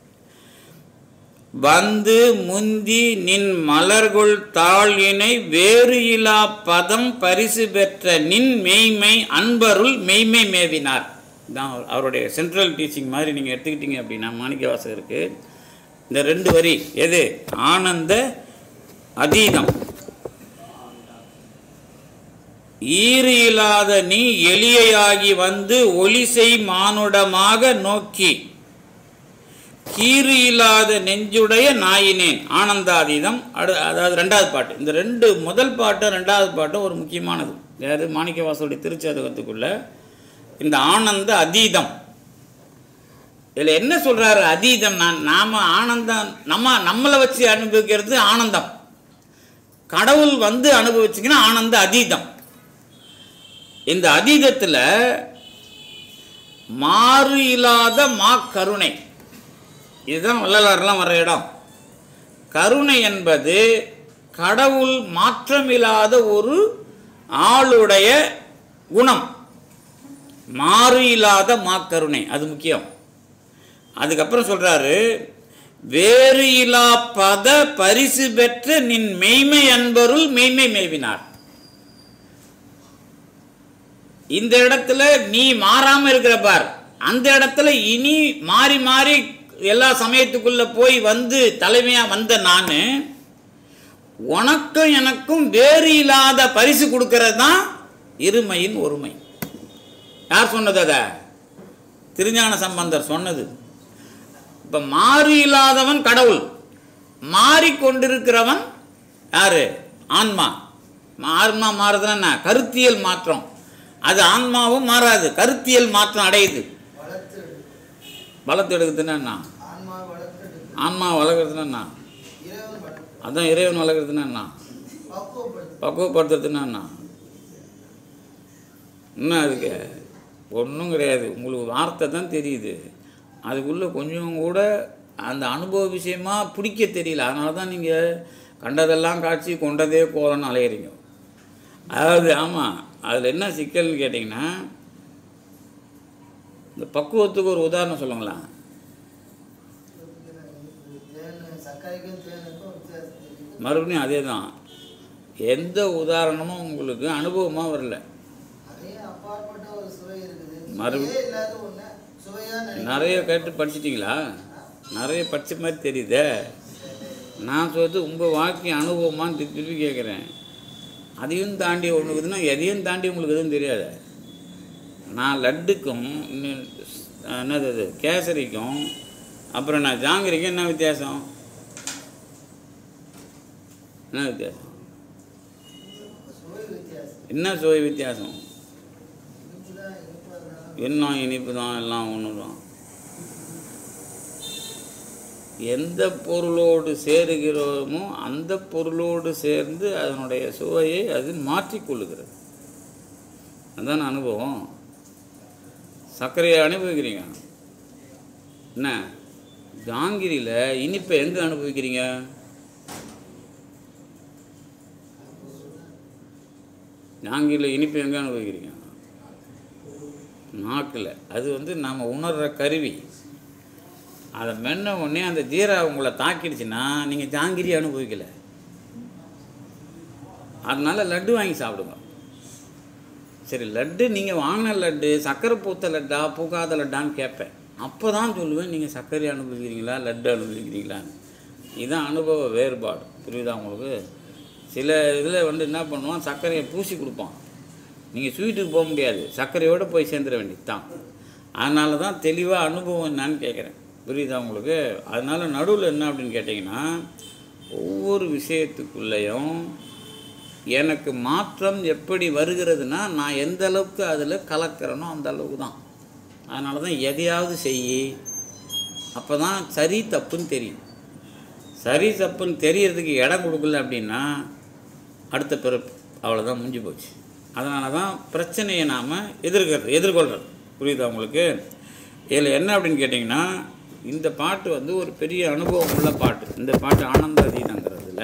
S1: வந்து முந்தி நின் மலர்கொள் தாழினை வேறு இலா பதம் பரிசு பெற்ற நின் மெய்மை அன்பருள் மெய்மை மேவினார் தான் அவர்- அவருடைய சென்ட்ரல் டீச்சிங் மாதிரி நீங்கள் எடுத்துக்கிட்டீங்க அப்படின்னா மாணிக்கவாசகருக்கு இந்த ரெண்டு வரி எது ஆனந்த அதீதம் ஈறு இல்லாத நீ எளியாகி வந்து ஒலிசை மானுடமாக நோக்கி கீறு இல்லாத நெஞ்சுடைய நாயினேன் ஆனந்தாதீதம் அடு அதாவது ரெண்டாவது பாட்டு இந்த ரெண்டு முதல் பாட்டும் ரெண்டாவது பாட்டும் ஒரு முக்கியமானது அதாவது மாணிக்கவாசனுடைய திருச்சதகத்துக்குள்ள இந்த ஆனந்த அதீதம் இதில் என்ன சொல்றாரு அதீதம் நான் நாம ஆனந்தம் நம்ம நம்மளை வச்சு அனுபவிக்கிறது ஆனந்தம் கடவுள் வந்து அனுபவிச்சிங்கன்னா ஆனந்த அதீதம் இந்த அதீதத்தில் மாறு இல்லாத மா கருணை இதுதான் வள்ளலாறுலாம் வர இடம் கருணை என்பது கடவுள் மாற்றமில்லாத ஒரு ஆளுடைய குணம் மாறு இல்லாத மாக்கருணை அது முக்கியம் அதுக்கப்புறம் சொல்றாரு வேறு இலா பத பரிசு பெற்ற நின் மெய்மை அன்பருள் மெய்மை மேவினார் இந்த இடத்துல நீ மாறாம இருக்கிற பார் அந்த இடத்துல இனி மாறி மாறி எல்லா சமயத்துக்குள்ள போய் வந்து தலைமையா வந்த நான் உனக்கும் எனக்கும் வேறு இல்லாத பரிசு கொடுக்கறது தான் இருமையின் ஒருமை யார் சொன்னது அதை திருஞான சம்பந்தர் சொன்னது இப்போ மாறி இல்லாதவன் கடவுள் மாறிக்கொண்டிருக்கிறவன் யாரு ஆன்மா ஆன்மா மாறுதுன்னா என்ன? கருத்தியல் மாற்றம் அது ஆன்மாவும் மாறாது கருத்தியல் மாற்றம் அடையுது
S2: வளர்த்து
S1: பலத்தை எடுக்குதுன்னா என்ன
S2: ஆன்மா வளர்த்து
S1: ஆன்மா வளர்க்குறதுன்னா என்ன
S2: இறைவன் வளர்த்து
S1: அதான் இறைவன் வளர்க்குறதுன்னா என்ன
S2: பக்குவப்படுத்து
S1: பக்குவப்படுத்துறதுன்னா என்ன என்ன அதுக்கு ஒன்றும் கிடையாது உங்களுக்கு வார்த்தை தான் தெரியுது அதுக்குள்ளே கொஞ்சம் கூட அந்த அனுபவ விஷயமா பிடிக்க தெரியல அதனால தான் நீங்கள் கண்டதெல்லாம் காட்சி கொண்டதே கோலன்னு அலையிறீங்க அதாவது ஆமாம் அதில் என்ன சிக்கல்னு கேட்டிங்கன்னா இந்த பக்குவத்துக்கு ஒரு உதாரணம் சொல்லுங்களேன்
S2: தேன் சர்க்கரைக்கும் தேனுக்கும் வித்தியாசம் தெரியுது
S1: மறுபடியும் அதே தான் எந்த உதாரணமும் உங்களுக்கு அனுபவமாக வரல
S2: அதையும் அப்பாற்பட்ட ஒரு சுவை இருக்குது
S1: மறுபடி-
S2: சுவையே இல்லாத ஒண்ணு சுவையா நினைக்கிறேன்.
S1: நிறைய கேட்டு படிச்சிட்டிங்களா நிறைய படித்த மாதிரி தெரியுதே நான் சொல்றது உங்கள் வாழ்க்கை அனுபவமான்னு திருப்பி திருப்பி கேட்குறேன் அதையும் தாண்டி ஒன்று இருக்குதுன்னா எதையும் தாண்டி உங்களுக்கு எதுவும் தெரியாது நான் லட்டுக்கும் இன்னும் என்னது அது கேசரிக்கும் அப்புறம் நான் ஜாங்கிரிக்கும் என்ன வித்தியாசம் என்ன வித்தியாசம்
S2: சுவை வித்தியாசம்
S1: என்ன சுவை வித்தியாசம்
S2: இனிப்பு தான் இனிப்பு அதனால
S1: இன்னும் இனிப்பு தான் எல்லாம் ஒன்று தான் எந்த பொருளோடு சேருகிறோமோ அந்த பொருளோடு சேர்ந்து அதனுடைய சுவையை அது மாற்றிக்கொள்ளுகிறது அதான் அனுபவம் சர்க்கரையை அனுபவிக்கிறீங்க என்ன ஜாங்கிரியில் இனிப்பை எங்கே அனுபவிக்கிறீங்க ஜாங்கிரியில் இனிப்பை எங்கே அனுபவிக்கிறீங்க நாக்கில் அது வந்து நாம் உணர்கிற கருவி அதை மென்ன உடனே அந்த ஜீரா உங்களை தாக்கிடுச்சுன்னா நீங்கள் ஜாங்கிரி அனுபவிக்கலை அதனால லட்டு வாங்கி சாப்பிடுங்க சரி லட்டு நீங்கள் வாங்கின லட்டு சர்க்கரை பூத்த லட்டா பூக்காத லட்டான்னு கேட்பேன் அப்போ தான் சொல்லுவேன் நீங்கள் சர்க்கரை அனுபவிக்கிறீங்களா லட்டு அனுபவிக்கிறீங்களான்னு இதுதான் அனுபவ வேறுபாடு புரியுதா உங்களுக்கு சில இதில் வந்து என்ன பண்ணுவான் சர்க்கரையை பூசி கொடுப்பான் நீங்கள் ஸ்வீட்டுக்கு போக முடியாது சர்க்கரையோடு போய் சேர்ந்துட வேண்டியது தான் அதனால தான் தெளிவாக அனுபவம் என்னன்னு கேட்குறேன் புரியுதா உங்களுக்கு அதனால் நடுவில் என்ன அப்படின்னு கேட்டிங்கன்னா ஒவ்வொரு விஷயத்துக்குள்ளேயும் எனக்கு மாற்றம் எப்படி வருகிறதுனா நான் எந்த அளவுக்கு அதில் கலக்கிறேனோ அந்த அளவுக்கு தான் அதனால தான் எதையாவது செய் அப்போ தான் சரி தப்புன்னு தெரியும் சரி தப்புன்னு தெரியறதுக்கு இடம் கொடுக்கல அப்படின்னா அடுத்த பிறப்பு அவ்வளோதான் முடிஞ்சு போச்சு அதனால தான் பிரச்சனையை நாம் எதிர்க்கிறது எதிர்கொள்கிறது புரியுதா உங்களுக்கு இதில் என்ன அப்படின்னு கேட்டிங்கன்னா இந்த பாட்டு வந்து ஒரு பெரிய அனுபவம் உள்ள பாட்டு இந்த பாட்டு ஆனந்த அதீனங்கிறதுல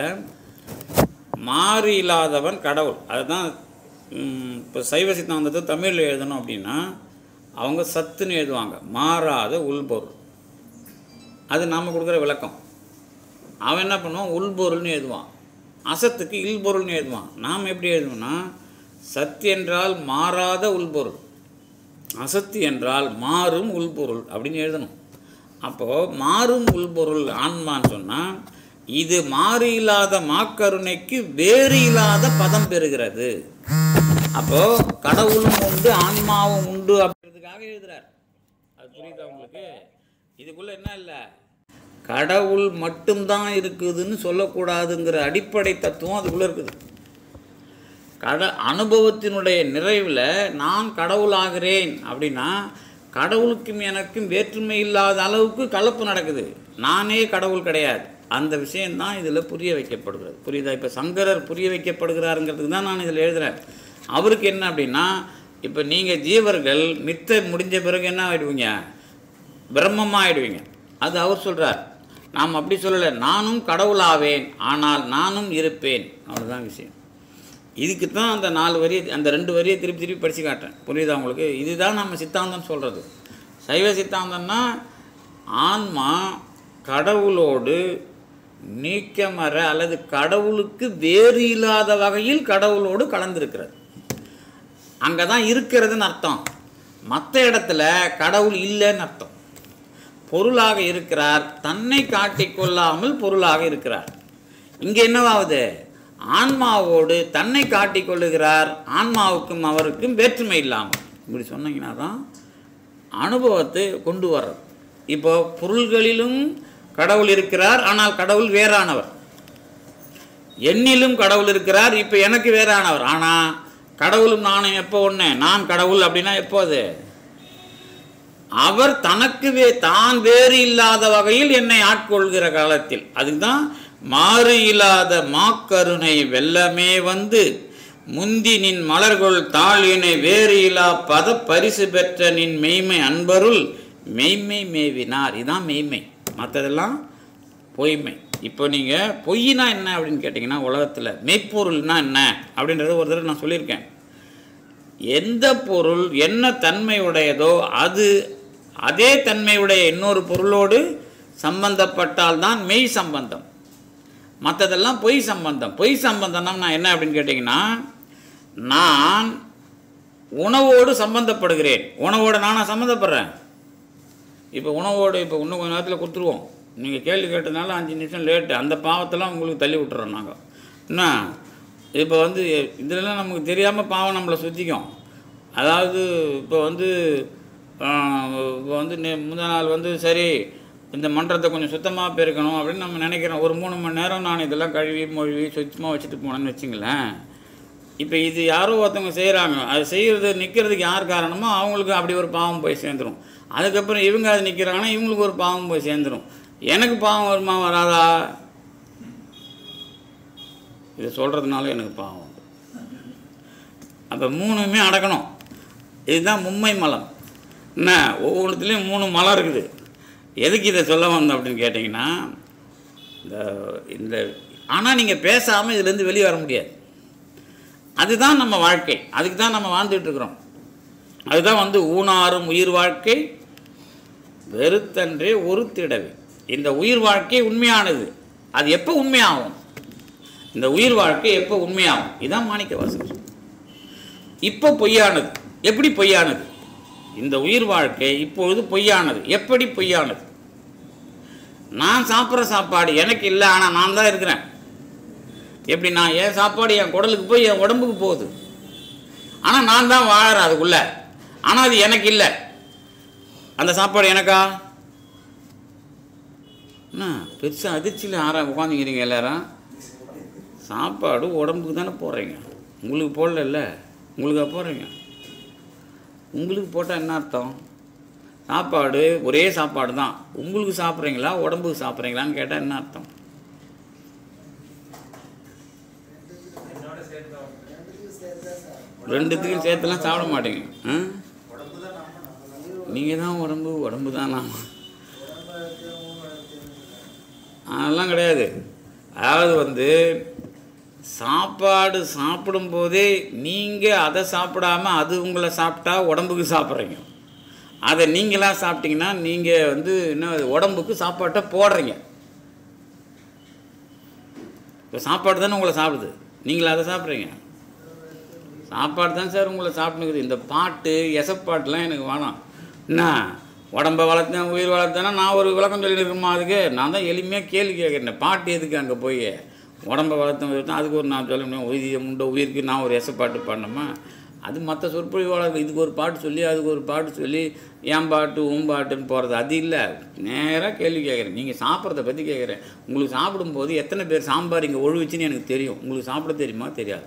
S1: மாறி இல்லாதவன் கடவுள் அதுதான் ம், இப்போ சைவ சித்தாந்தத்தை தமிழில் எழுதணும் அப்படின்னா அவங்க சத்துன்னு எழுதுவாங்க மாறாத உள்பொருள் அது நாம் கொடுக்குற விளக்கம் அவன் என்ன பண்ணுவான் உள்பொருள்னு எழுதுவான் அசத்துக்கு இல்பொருள்னு எழுதுவான் நாம் எப்படி எழுதுவோம்னா சத்து என்றால் மாறாத உள்பொருள் அசத்து என்றால் மாறும் உள்பொருள் அப்படின்னு எழுதணும் அப்போது மாறும் உள்பொருள் ஆன்மான்னு சொன்னால் இது மாறு இல்லாத மாக்கருணைக்கு வேறு இல்லாத பதம் பெறுகிறது அப்போது கடவுளும் உண்டு ஆன்மாவும் உண்டு அப்படின்றதுக்காக எழுதுறார் அது புரியுதா உங்களுக்கு இதுக்குள்ளே என்ன இல்லை கடவுள் மட்டும்தான் இருக்குதுன்னு சொல்லக்கூடாதுங்கிற அடிப்படை தத்துவம் அதுக்குள்ளே இருக்குது கட அனுபவத்தினுடைய நிறைவில் நான் கடவுளாகிறேன் அப்படின்னா கடவுளுக்கும் எனக்கும் வேற்றுமை இல்லாத அளவுக்கு கலப்பு நடக்குது நானே கடவுள் கிடையாது அந்த விஷயம்தான் இதில் புரிய வைக்கப்படுகிறது புரியுதா இப்போ சங்கரர் புரிய வைக்கப்படுகிறாருங்கிறதுக்கு தான் நான் இதில் எழுதுகிறேன் அவருக்கு என்ன அப்படின்னா இப்போ நீங்கள் ஜீவர்கள் மித்த முடிஞ்ச பிறகு என்ன ஆகிடுவீங்க பிரம்மமாக ஆயிடுவீங்க அது அவர் சொல்கிறார் நாம் அப்படி சொல்லலை நானும் கடவுளாவேன் ஆனால் நானும் இருப்பேன் அவ்வளோதான் விஷயம் இதுக்கு தான் அந்த நாலு வரி அந்த ரெண்டு வரியை திருப்பி திருப்பி படித்து காட்டுறேன் புரியுதா உங்களுக்கு இதுதான் நம்ம சித்தாந்தம் சொல்கிறது சைவ சித்தாந்தம்னா ஆன்மா கடவுளோடு நீக்கமற அல்லது கடவுளுக்கு வேறு இல்லாத வகையில் கடவுளோடு கலந்திருக்கிறது அங்கே தான் இருக்கிறதுன்னு அர்த்தம் மற்ற இடத்துல கடவுள் இல்லைன்னு அர்த்தம் பொருளாக இருக்கிறார் தன்னை காட்டிக்கொள்ளாமல் பொருளாக இருக்கிறார் இங்கே என்னவாகுது ஆன்மாவோடு தன்னை காட்டிக்கொள்ளுகிறார் ஆன்மாவுக்கும் அவருக்கும் வேற்றுமை இல்லாமல் இப்படி சொன்னீங்கன்னா தான் அனுபவத்தை கொண்டு வர்றது இப்போ பொருள்களிலும் கடவுள் இருக்கிறார் ஆனால் கடவுள் வேறானவர் என்னிலும் கடவுள் இருக்கிறார் இப்போ எனக்கு வேறானவர் ஆனால் கடவுளும் நானும் எப்போ ஒன்று நான் கடவுள் அப்படின்னா எப்போ அது அவர் தனக்கு வே தான் வேறு இல்லாத வகையில் என்னை ஆட்கொள்கிற காலத்தில் அதுதான் மாறு இல்லாத மாக்கருணை வெள்ளமே வந்து முந்தி நின் மலர்கொள் தாளினை வேறு இலா பத பரிசு பெற்ற நின் மெய்மை அன்பருள் மெய்மை மேவினார் இதான் மெய்மை மற்றதெல்லாம் பொய்மை இப்போ நீங்கள் பொய்னா என்ன அப்படின்னு கேட்டிங்கன்னா உலகத்தில் மெய்ப்பொருள்னா என்ன அப்படின்றத ஒரு தடவை நான் சொல்லியிருக்கேன் எந்த பொருள் என்ன தன்மை உடையதோ அது அதே தன்மையுடைய இன்னொரு பொருளோடு சம்பந்தப்பட்டால் தான் மெய் சம்பந்தம் மற்றதெல்லாம் பொய் சம்பந்தம் பொய் சம்பந்தம்னா நான் என்ன அப்படின்னு கேட்டிங்கன்னா நான் உணவோடு சம்பந்தப்படுகிறேன் உணவோடு நானா சம்மந்தப்படுறேன் இப்போ உணவோடு இப்போ இன்னும் கொஞ்ச நேரத்தில் கொடுத்துருவோம் நீங்கள் கேள்வி கேட்டதுனால அஞ்சு நிமிஷம் லேட்டு அந்த பாவத்தெல்லாம் உங்களுக்கு தள்ளி விட்டுறோம் நாங்கள் என்ன இப்போ வந்து இதிலலாம் நமக்கு தெரியாமல் பாவம் நம்மளை சுற்றிக்கும் அதாவது இப்போ வந்து ஆஹ், இப்போ வந்து நே- முந்தா நாள் வந்து சரி இந்த மன்றத்தை கொஞ்சம் சுத்தமாக பெருக்கணும் அப்படின்னு நம்ம நினைக்கிறோம் ஒரு மூணு மணி நேரம் நான் இதெல்லாம் கழுவி மொழிவி சுத்தமாக வச்சுட்டு போனேன்னு வச்சுங்களேன் இப்போ இது யாரோ ஒருத்தவங்க செய்கிறாங்க அது செய்கிறது நிற்கிறதுக்கு யார் காரணமோ அவங்களுக்கு அப்படி ஒரு பாவம் போய் சேர்ந்துடும் அதுக்கப்புறம் இவங்க அது நிற்கிறாங்கன்னா இவங்களுக்கு ஒரு பாவம் போய் சேர்ந்துடும் எனக்கு பாவம் வருமா வராதா இது சொல்கிறதுனால எனக்கு பாவம் வந்து அப்போ மூணுமே அடக்கணும் இதுதான் மும்மை மலம் என்ன ஒவ்வொன்றுத்துலேயும் மூணு மலம் இருக்குது எதுக்கு இதை சொல்ல வந்தோம் அப்படின்னு கேட்டிங்கன்னா இந்த இந்த ஆனால் நீங்கள் பேசாமல் இதுலேருந்து வெளியே வர முடியாது அதுதான் நம்ம வாழ்க்கை அதுக்கு தான் நம்ம வாழ்ந்துட்டு இருக்கிறோம் அதுதான் வந்து ஊனாரும் உயிர் வாழ்க்கை வெறுத்தன்றே ஒருத்திடவே இந்த உயிர் வாழ்க்கை உண்மையானது அது எப்போ உண்மையாகும் இந்த உயிர் வாழ்க்கை எப்போ உண்மையாகும் இதான் மாணிக்க வாசகர் இப்போ பொய்யானது எப்படி பொய்யானது இந்த உயிர் வாழ்க்கை இப்பொழுது பொய்யானது எப்படி பொய்யானது நான் சாப்பிட்ற சாப்பாடு எனக்கு இல்லை ஆனால் நான் தான் இருக்கிறேன் எப்படி நான் என் சாப்பாடு என் குடலுக்கு போய் என் உடம்புக்கு போகுது ஆனால் நான் தான் வாழறேன் அதுக்குள்ள ஆனால் அது எனக்கு இல்லை அந்த சாப்பாடு எனக்கா என்ன பெருசாக அதிர்ச்சியில் ஆறா உட்காந்துக்கிறீங்க எல்லாரும் சாப்பாடு உடம்புக்கு தானே போடுறீங்க உங்களுக்கு போடல உங்களுக்கா போடுறீங்க உங்களுக்கு போட்டால் என்ன அர்த்தம் சாப்பாடு ஒரே சாப்பாடு தான் உங்களுக்கு சாப்பிட்றீங்களா உடம்புக்கு சாப்பிட்றீங்களான்னு கேட்டால் என்ன அர்த்தம்
S2: ரெண்டுத்துக்கும் சேர்த்து தான் சார்
S1: ரெண்டுத்துக்கும் சேர்த்துலாம் சாப்பிட மாட்டீங்க ஆ
S2: உடம்பு தான் நம்ம நம்ம
S1: நீங்கள் தான் உடம்பு உடம்பு தான் நாம
S2: உடம்பு இருக்கு மூணு இருக்கு
S1: அதெல்லாம் கிடையாது அதாவது வந்து சாப்பாடு சாப்பிடும்போதே நீங்கள் அதை சாப்பிடாம அது உங்களை சாப்பிட்டா உடம்புக்கு சாப்பிட்றீங்க அதை நீங்களாக சாப்பிட்டீங்கன்னா நீங்கள் வந்து என்ன உடம்புக்கு சாப்பாட்டை போடுறீங்க இப்போ சாப்பாடு தானே உங்களை சாப்பிடுது நீங்களா அதை சாப்பிட்றீங்க சாப்பாடு தான் சார் உங்களை சாப்பிட்டுக்குது இந்த பாட்டு எசப்பாட்டுலாம் எனக்கு வேணாம் என்ன உடம்ப வளர்த்தேன் உயிர் வளர்த்தேன்னா நான் ஒரு விளக்கம் சொல்லியிருக்கோமா அதுக்கு நான் தான் எளிமையாக கேள்வி கேட்குறேன் பாட்டு எதுக்கு அங்கே போய் உடம்ப வளர்த்தேன் உயிர்த்தேன் அதுக்கு ஒரு நான் சொல்ல முடியும் உயிரிய முண்டை உயிருக்கு நான் ஒரு எசப்பாட்டு பாடினோமா அது மற்ற சொற்பொழிவாளர் இதுக்கு ஒரு பாட்டு சொல்லி அதுக்கு ஒரு பாட்டு சொல்லி ஏன் பாட்டு உன் பாட்டுன்னு போகிறது அது இல்லை நேராக கேள்வி கேட்குறேன் நீங்கள் சாப்பிட்றத பற்றி கேட்குறேன் உங்களுக்கு சாப்பிடும்போது எத்தனை பேர் சாம்பார் இங்கே ஒழுவிச்சுன்னு எனக்கு தெரியும் உங்களுக்கு சாப்பிட தெரியுமா தெரியாதா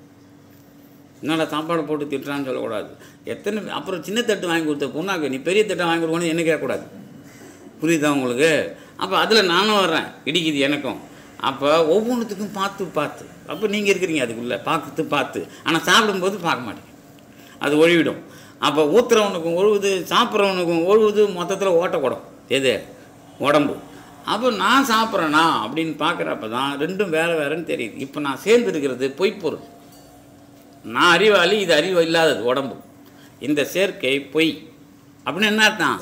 S1: என்னடா சாப்பாடு போட்டு திட்டுறான்னு சொல்லக்கூடாது எத்தனை அப்புறம் சின்ன தட்டு வாங்கி கொடுத்த பொண்ணாக்கு நீ பெரிய தட்டை வாங்கி கொடுக்கணும் என்ன கேட்கக்கூடாது புரியுதா உங்களுக்கு அப்போ அதில் நானும் வர்றேன் இடிக்குது எனக்கும் அப்போ ஒவ்வொன்றுத்துக்கும் பார்த்து பார்த்து அப்போ நீங்கள் இருக்கிறீங்க அதுக்குள்ளே பார்த்து பார்த்து ஆனால் சாப்பிடும்போது பார்க்க மாட்டேங்க அது ஒழிவிடும் அப்போ ஊத்துறவனுக்கும் ஒழுகுது சாப்பிட்றவனுக்கும் ஒழுகுது மொத்தத்தில் ஓட்டக்கூடும் எது உடம்பு அப்போ நான் சாப்பிட்றேனா அப்படின்னு பார்க்குறப்ப தான் ரெண்டும் வேறு வேறுன்னு தெரியுது இப்போ நான் சேர்ந்துருக்கிறது பொய்ப்பொருள் நான் அறிவாளி இது அறிவு இல்லாதது உடம்பு இந்த சேர்க்கை பொய் அப்படின்னு என்ன அர்த்தம்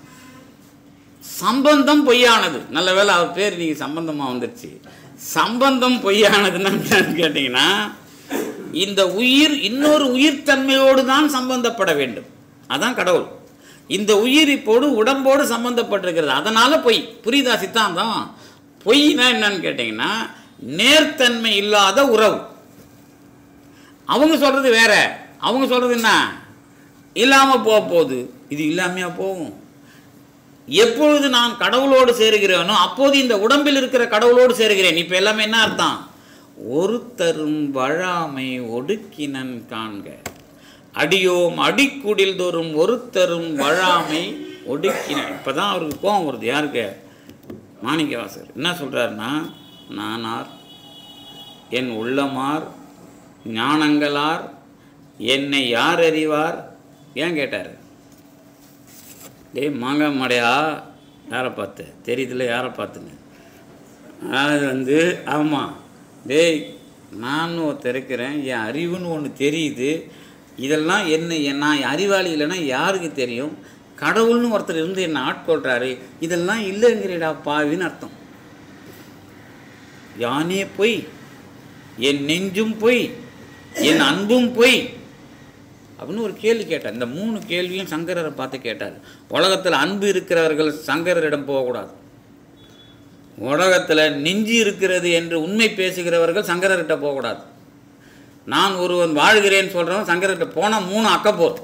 S1: சம்பந்தம் பொய்யானது நல்ல வேளை அவர் பேர் நீங்கள் சம்பந்தமாக வந்துருச்சு சம்பந்தம் பொய்யானதுன்னு என்னன்னு கேட்டிங்கன்னா இந்த உயிர் இன்னொரு உயிர்த்தன்மையோடு தான் சம்பந்தப்பட வேண்டும் அதான் கடவுள் இந்த உயிர் இப்போது உடம்போடு சம்பந்தப்பட்டிருக்கிறது அதனால பொய் புரியுதா சித்தாந்தம் பொய்னா என்னன்னு கேட்டிங்கன்னா நேர்த்தன்மை இல்லாத உறவு அவங்க சொல்கிறது வேற அவங்க சொல்கிறது என்ன இல்லாமல் போக போகுது இது இல்லாமையா போகும் எப்பொழுது நான் கடவுளோடு சேருகிறேனோ அப்போது இந்த உடம்பில் இருக்கிற கடவுளோடு சேருகிறேன் இப்போ எல்லாமே என்ன அர்த்தம் ஒருத்தரும் வழாமை ஒடுக்கினன் காண்க அடியோம் அடிக்குடில் தோறும் ஒருத்தரும் வழாமை ஒடுக்கின இப்போ தான் அவருக்கு கோபம் வருது யாருக்கு மாணிக்கவாசகர் என்ன சொல்கிறாருன்னா நானார் என் உள்ளமார் ஞானங்களார் என்னை யார் அறிவார் ஏன் கேட்டார் டேய் மாங்காய் மடையா யாரை பார்த்து தெரியுதுல யாரை பார்த்துன்னு அது வந்து ஆமாம் டேய் நான் ஒருத்தர் இருக்கிறேன் என் அறிவுன்னு ஒன்று தெரியுது இதெல்லாம் என்ன என் நான் அறிவாளி இல்லைன்னா யாருக்கு தெரியும் கடவுள்னு ஒருத்தர் இருந்து என்னை ஆட்கொள்கிறாரு இதெல்லாம் இல்லைங்கிறடா பாவின்னு அர்த்தம் யானே பொய் என் நெஞ்சும் பொய் என் அன்பும் பொய் அப்படின்னு ஒரு கேள்வி கேட்டார் இந்த மூணு கேள்வியும் சங்கரரை பார்த்து கேட்டார் உலகத்தில் அன்பு இருக்கிறவர்கள் சங்கரரிடம் போகக்கூடாது உலகத்தில் நெஞ்சு இருக்கிறது என்று உண்மை பேசுகிறவர்கள் சங்கரர்கிட்ட போகக்கூடாது நான் ஒருவன் வாழ்கிறேன்னு சொல்கிறவன் சங்கரர்கிட்ட போனால் மூணு அக்கப்போர்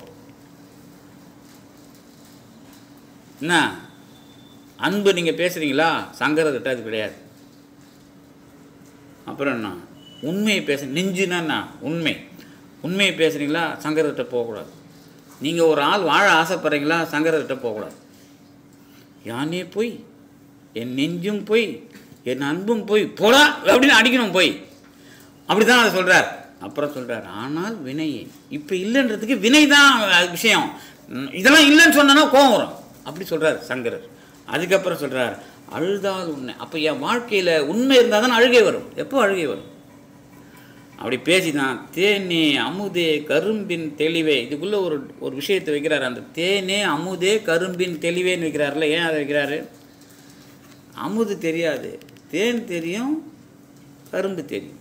S1: என்ன அன்பு நீங்கள் பேசுகிறீங்களா சங்கரர்கிட்ட அது கிடையாது அப்புறம் என்ன உண்மையை பேச நெஞ்சுனா என்ன உண்மை உண்மையை பேசுகிறீங்களா சங்கரர்கிட்ட போகக்கூடாது நீங்கள் ஒரு ஆள் வாழ ஆசைப்படுறீங்களா சங்கரர்கிட்ட போகக்கூடாது யானே போய் என் நெஞ்சும் போய் என் அன்பும் போய் போடா அப்படின்னு அடிக்கணும் போய் அப்படி தான் அதை சொல்கிறார் அப்புறம் சொல்கிறார் ஆனால் வினை இப்போ இல்லைன்றதுக்கு வினை தான் விஷயம் ம், இதெல்லாம் இல்லைன்னு சொன்னா கோவம் வரும் அப்படி சொல்கிறார் சங்கரர் அதுக்கப்புறம் சொல்கிறார் அழுதால் உண்மை அப்போ என் வாழ்க்கையில் உண்மை இருந்தால் தான் அழுகை வரும் எப்போ அழுகை வரும் அப்படி பேசிதான் தேனே அமுதே கரும்பின் தெளிவே இதுக்குள்ளே ஒரு ஒரு விஷயத்தை வைக்கிறார் அந்த தேனே அமுதே கரும்பின் தெளிவேன்னு வைக்கிறார்ல ஏன் அதை வைக்கிறாரு அமுது தெரியாது தேன் தெரியும் கரும்பு தெரியும்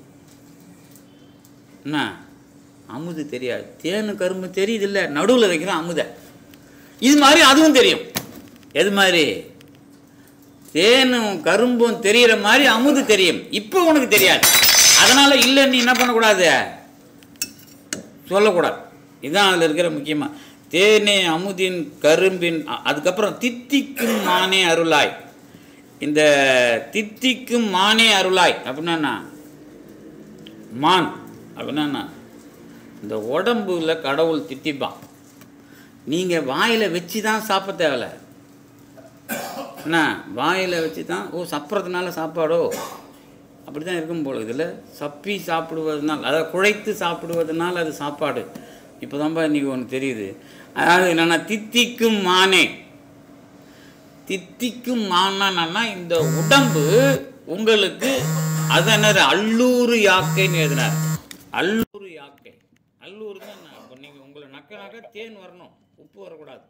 S1: என்ன அமுது தெரியாது தேனு கரும்பு தெரியுது இல்லை நடுவில் வைக்கிறான் அமுதை இது மாதிரி அதுவும் தெரியும் எது மாதிரி தேனும் கரும்பும் தெரியிற மாதிரி அமுது தெரியும் இப்போ உனக்கு தெரியாது அதனால இல்லைன்னு நீ என்ன பண்ணக்கூடாது சொல்லக்கூடாது இதுதான் அதில் இருக்கிற முக்கியமாக தேனே அமுதின் கரும்பின் அ- அதுக்கப்புறம் தித்திக்கும் மானே அருளாய் இந்த தித்திக்கும் மானே அருளாய் அப்படின்னா என்ன? மான் அப்படின்னா என்ன? இந்த உடம்புல கடவுள் தித்திப்பான் நீங்கள் வாயில் வச்சு தான் சாப்பிட தேவையில்ல என்ன வாயில் வச்சு தான் ஓ சப்புறதுனால சாப்பாடோ அப்படி தான் இருக்கும் போல இதில் சப்பி சாப்பிடுவதனால் அதாவது குழைத்து சாப்பிடுவதனால் அது சாப்பாடு இப்போ தான்ப்பா இன்றைக்கி ஒன்று தெரியுது அதாவது என்னென்னா தித்திக்கும் மானே தித்திக்கும் மானான்னா இந்த உடம்பு உங்களுக்கு அது என்னது அல்லூறு யாக்கைன்னு எழுதினார் அல்லூறு யாக்கை அல்லூறு தான் என்ன இப்போ நீங்கள் உங்களை நக்க நக்க தேன் வரணும் உப்பு வரக்கூடாது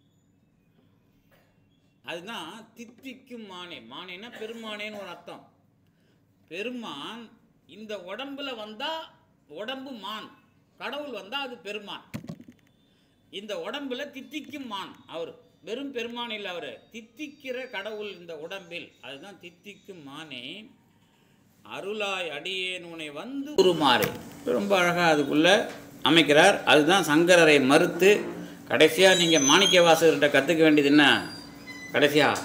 S1: அதுதான் தித்திக்கும் மானே மானேன்னா பெருமானேன்னு ஒரு அர்த்தம் பெருமான் இந்த உடம்புல வந்தா உடம்பு மான் கடவுள் வந்தா அது பெருமான் இந்த உடம்புல தித்திக்கும் மான் அவர் வெறும் பெருமான் இல்லை அவர் தித்திக்கிற கடவுள் இந்த உடம்பில் அதுதான் தித்திக்கும் மானே அருளாய் அடியேன் உனை வந்து உருமாறு ரொம்ப அழகாக அதுக்குள்ள அமைக்கிறார் அதுதான் சங்கரரை மறுத்து கடைசியாக நீங்கள் மாணிக்க வாசகர்கிட்ட கற்றுக்க வேண்டியது என்ன கடைசியாக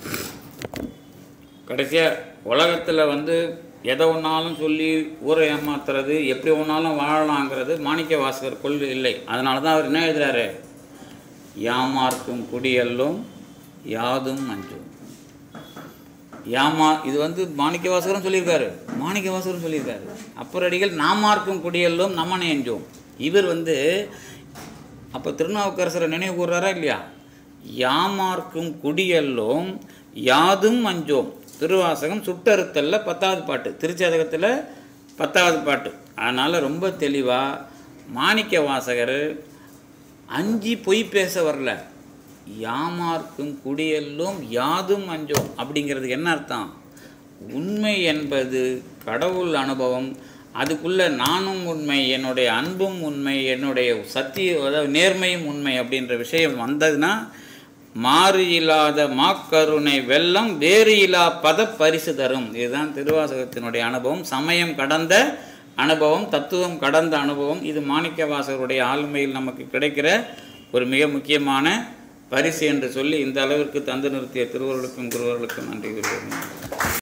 S1: கடைசியாக உலகத்தில் வந்து எதை ஒன்றாலும் சொல்லி ஊரை ஏமாத்துறது எப்படி ஒன்றாலும் வாழலாங்கிறது மாணிக்க வாசகர் கொள்கை இல்லை அதனால தான் அவர் என்ன எழுதுறாரு யாமார்க்கும் குடியல்லும் யாதும் அஞ்சும் யாமா இது வந்து மாணிக்க வாசகரும் சொல்லியிருக்காரு மாணிக்க வாசகரும் சொல்லியிருக்காரு அப்பரடிகள் நாமார்க்கும் குடியல்லும் நம்மனை அஞ்சோம் இவர் வந்து அப்போ திருநாவுக்கரசரை நினைவு கூர்றாரா இல்லையா யாமார்க்கும் குடியல்லும் யாதும் அஞ்சோம் திருவாசகம் சுட்டறுத்தல்ல பத்தாவது பாட்டு திருச்சதகத்தில் பத்தாவது பாட்டு அதனால் ரொம்ப தெளிவாக மாணிக்க வாசகர் அஞ்சி பொய் பேச வரல யாமார்க்கும் குடியெல்லும் யாதும் அஞ்சோம் அப்படிங்கிறதுக்கு என்ன அர்த்தம் உண்மை என்பது கடவுள் அனுபவம் அதுக்குள்ள நானும் உண்மை என்னுடைய அன்பும் உண்மை என்னுடைய சத்திய அதாவது நேர்மையும் உண்மை அப்படின்ற விஷயம் வந்ததுன்னா மாறு இல்லாத மாக்கருணை வெள்ளம் வேறு இல்லா பத பரிசு தரும் இதுதான் திருவாசகத்தினுடைய அனுபவம் சமயம் கடந்த அனுபவம் தத்துவம் கடந்த அனுபவம் இது மாணிக்க வாசகருடைய ஆளுமையில் நமக்கு கிடைக்கிற ஒரு மிக முக்கியமான பரிசு என்று சொல்லி இந்த அளவிற்கு தந்து நிறுத்திய திருவருளுக்கும் குருவர்களுக்கும் நன்றி கூறுகிறேன்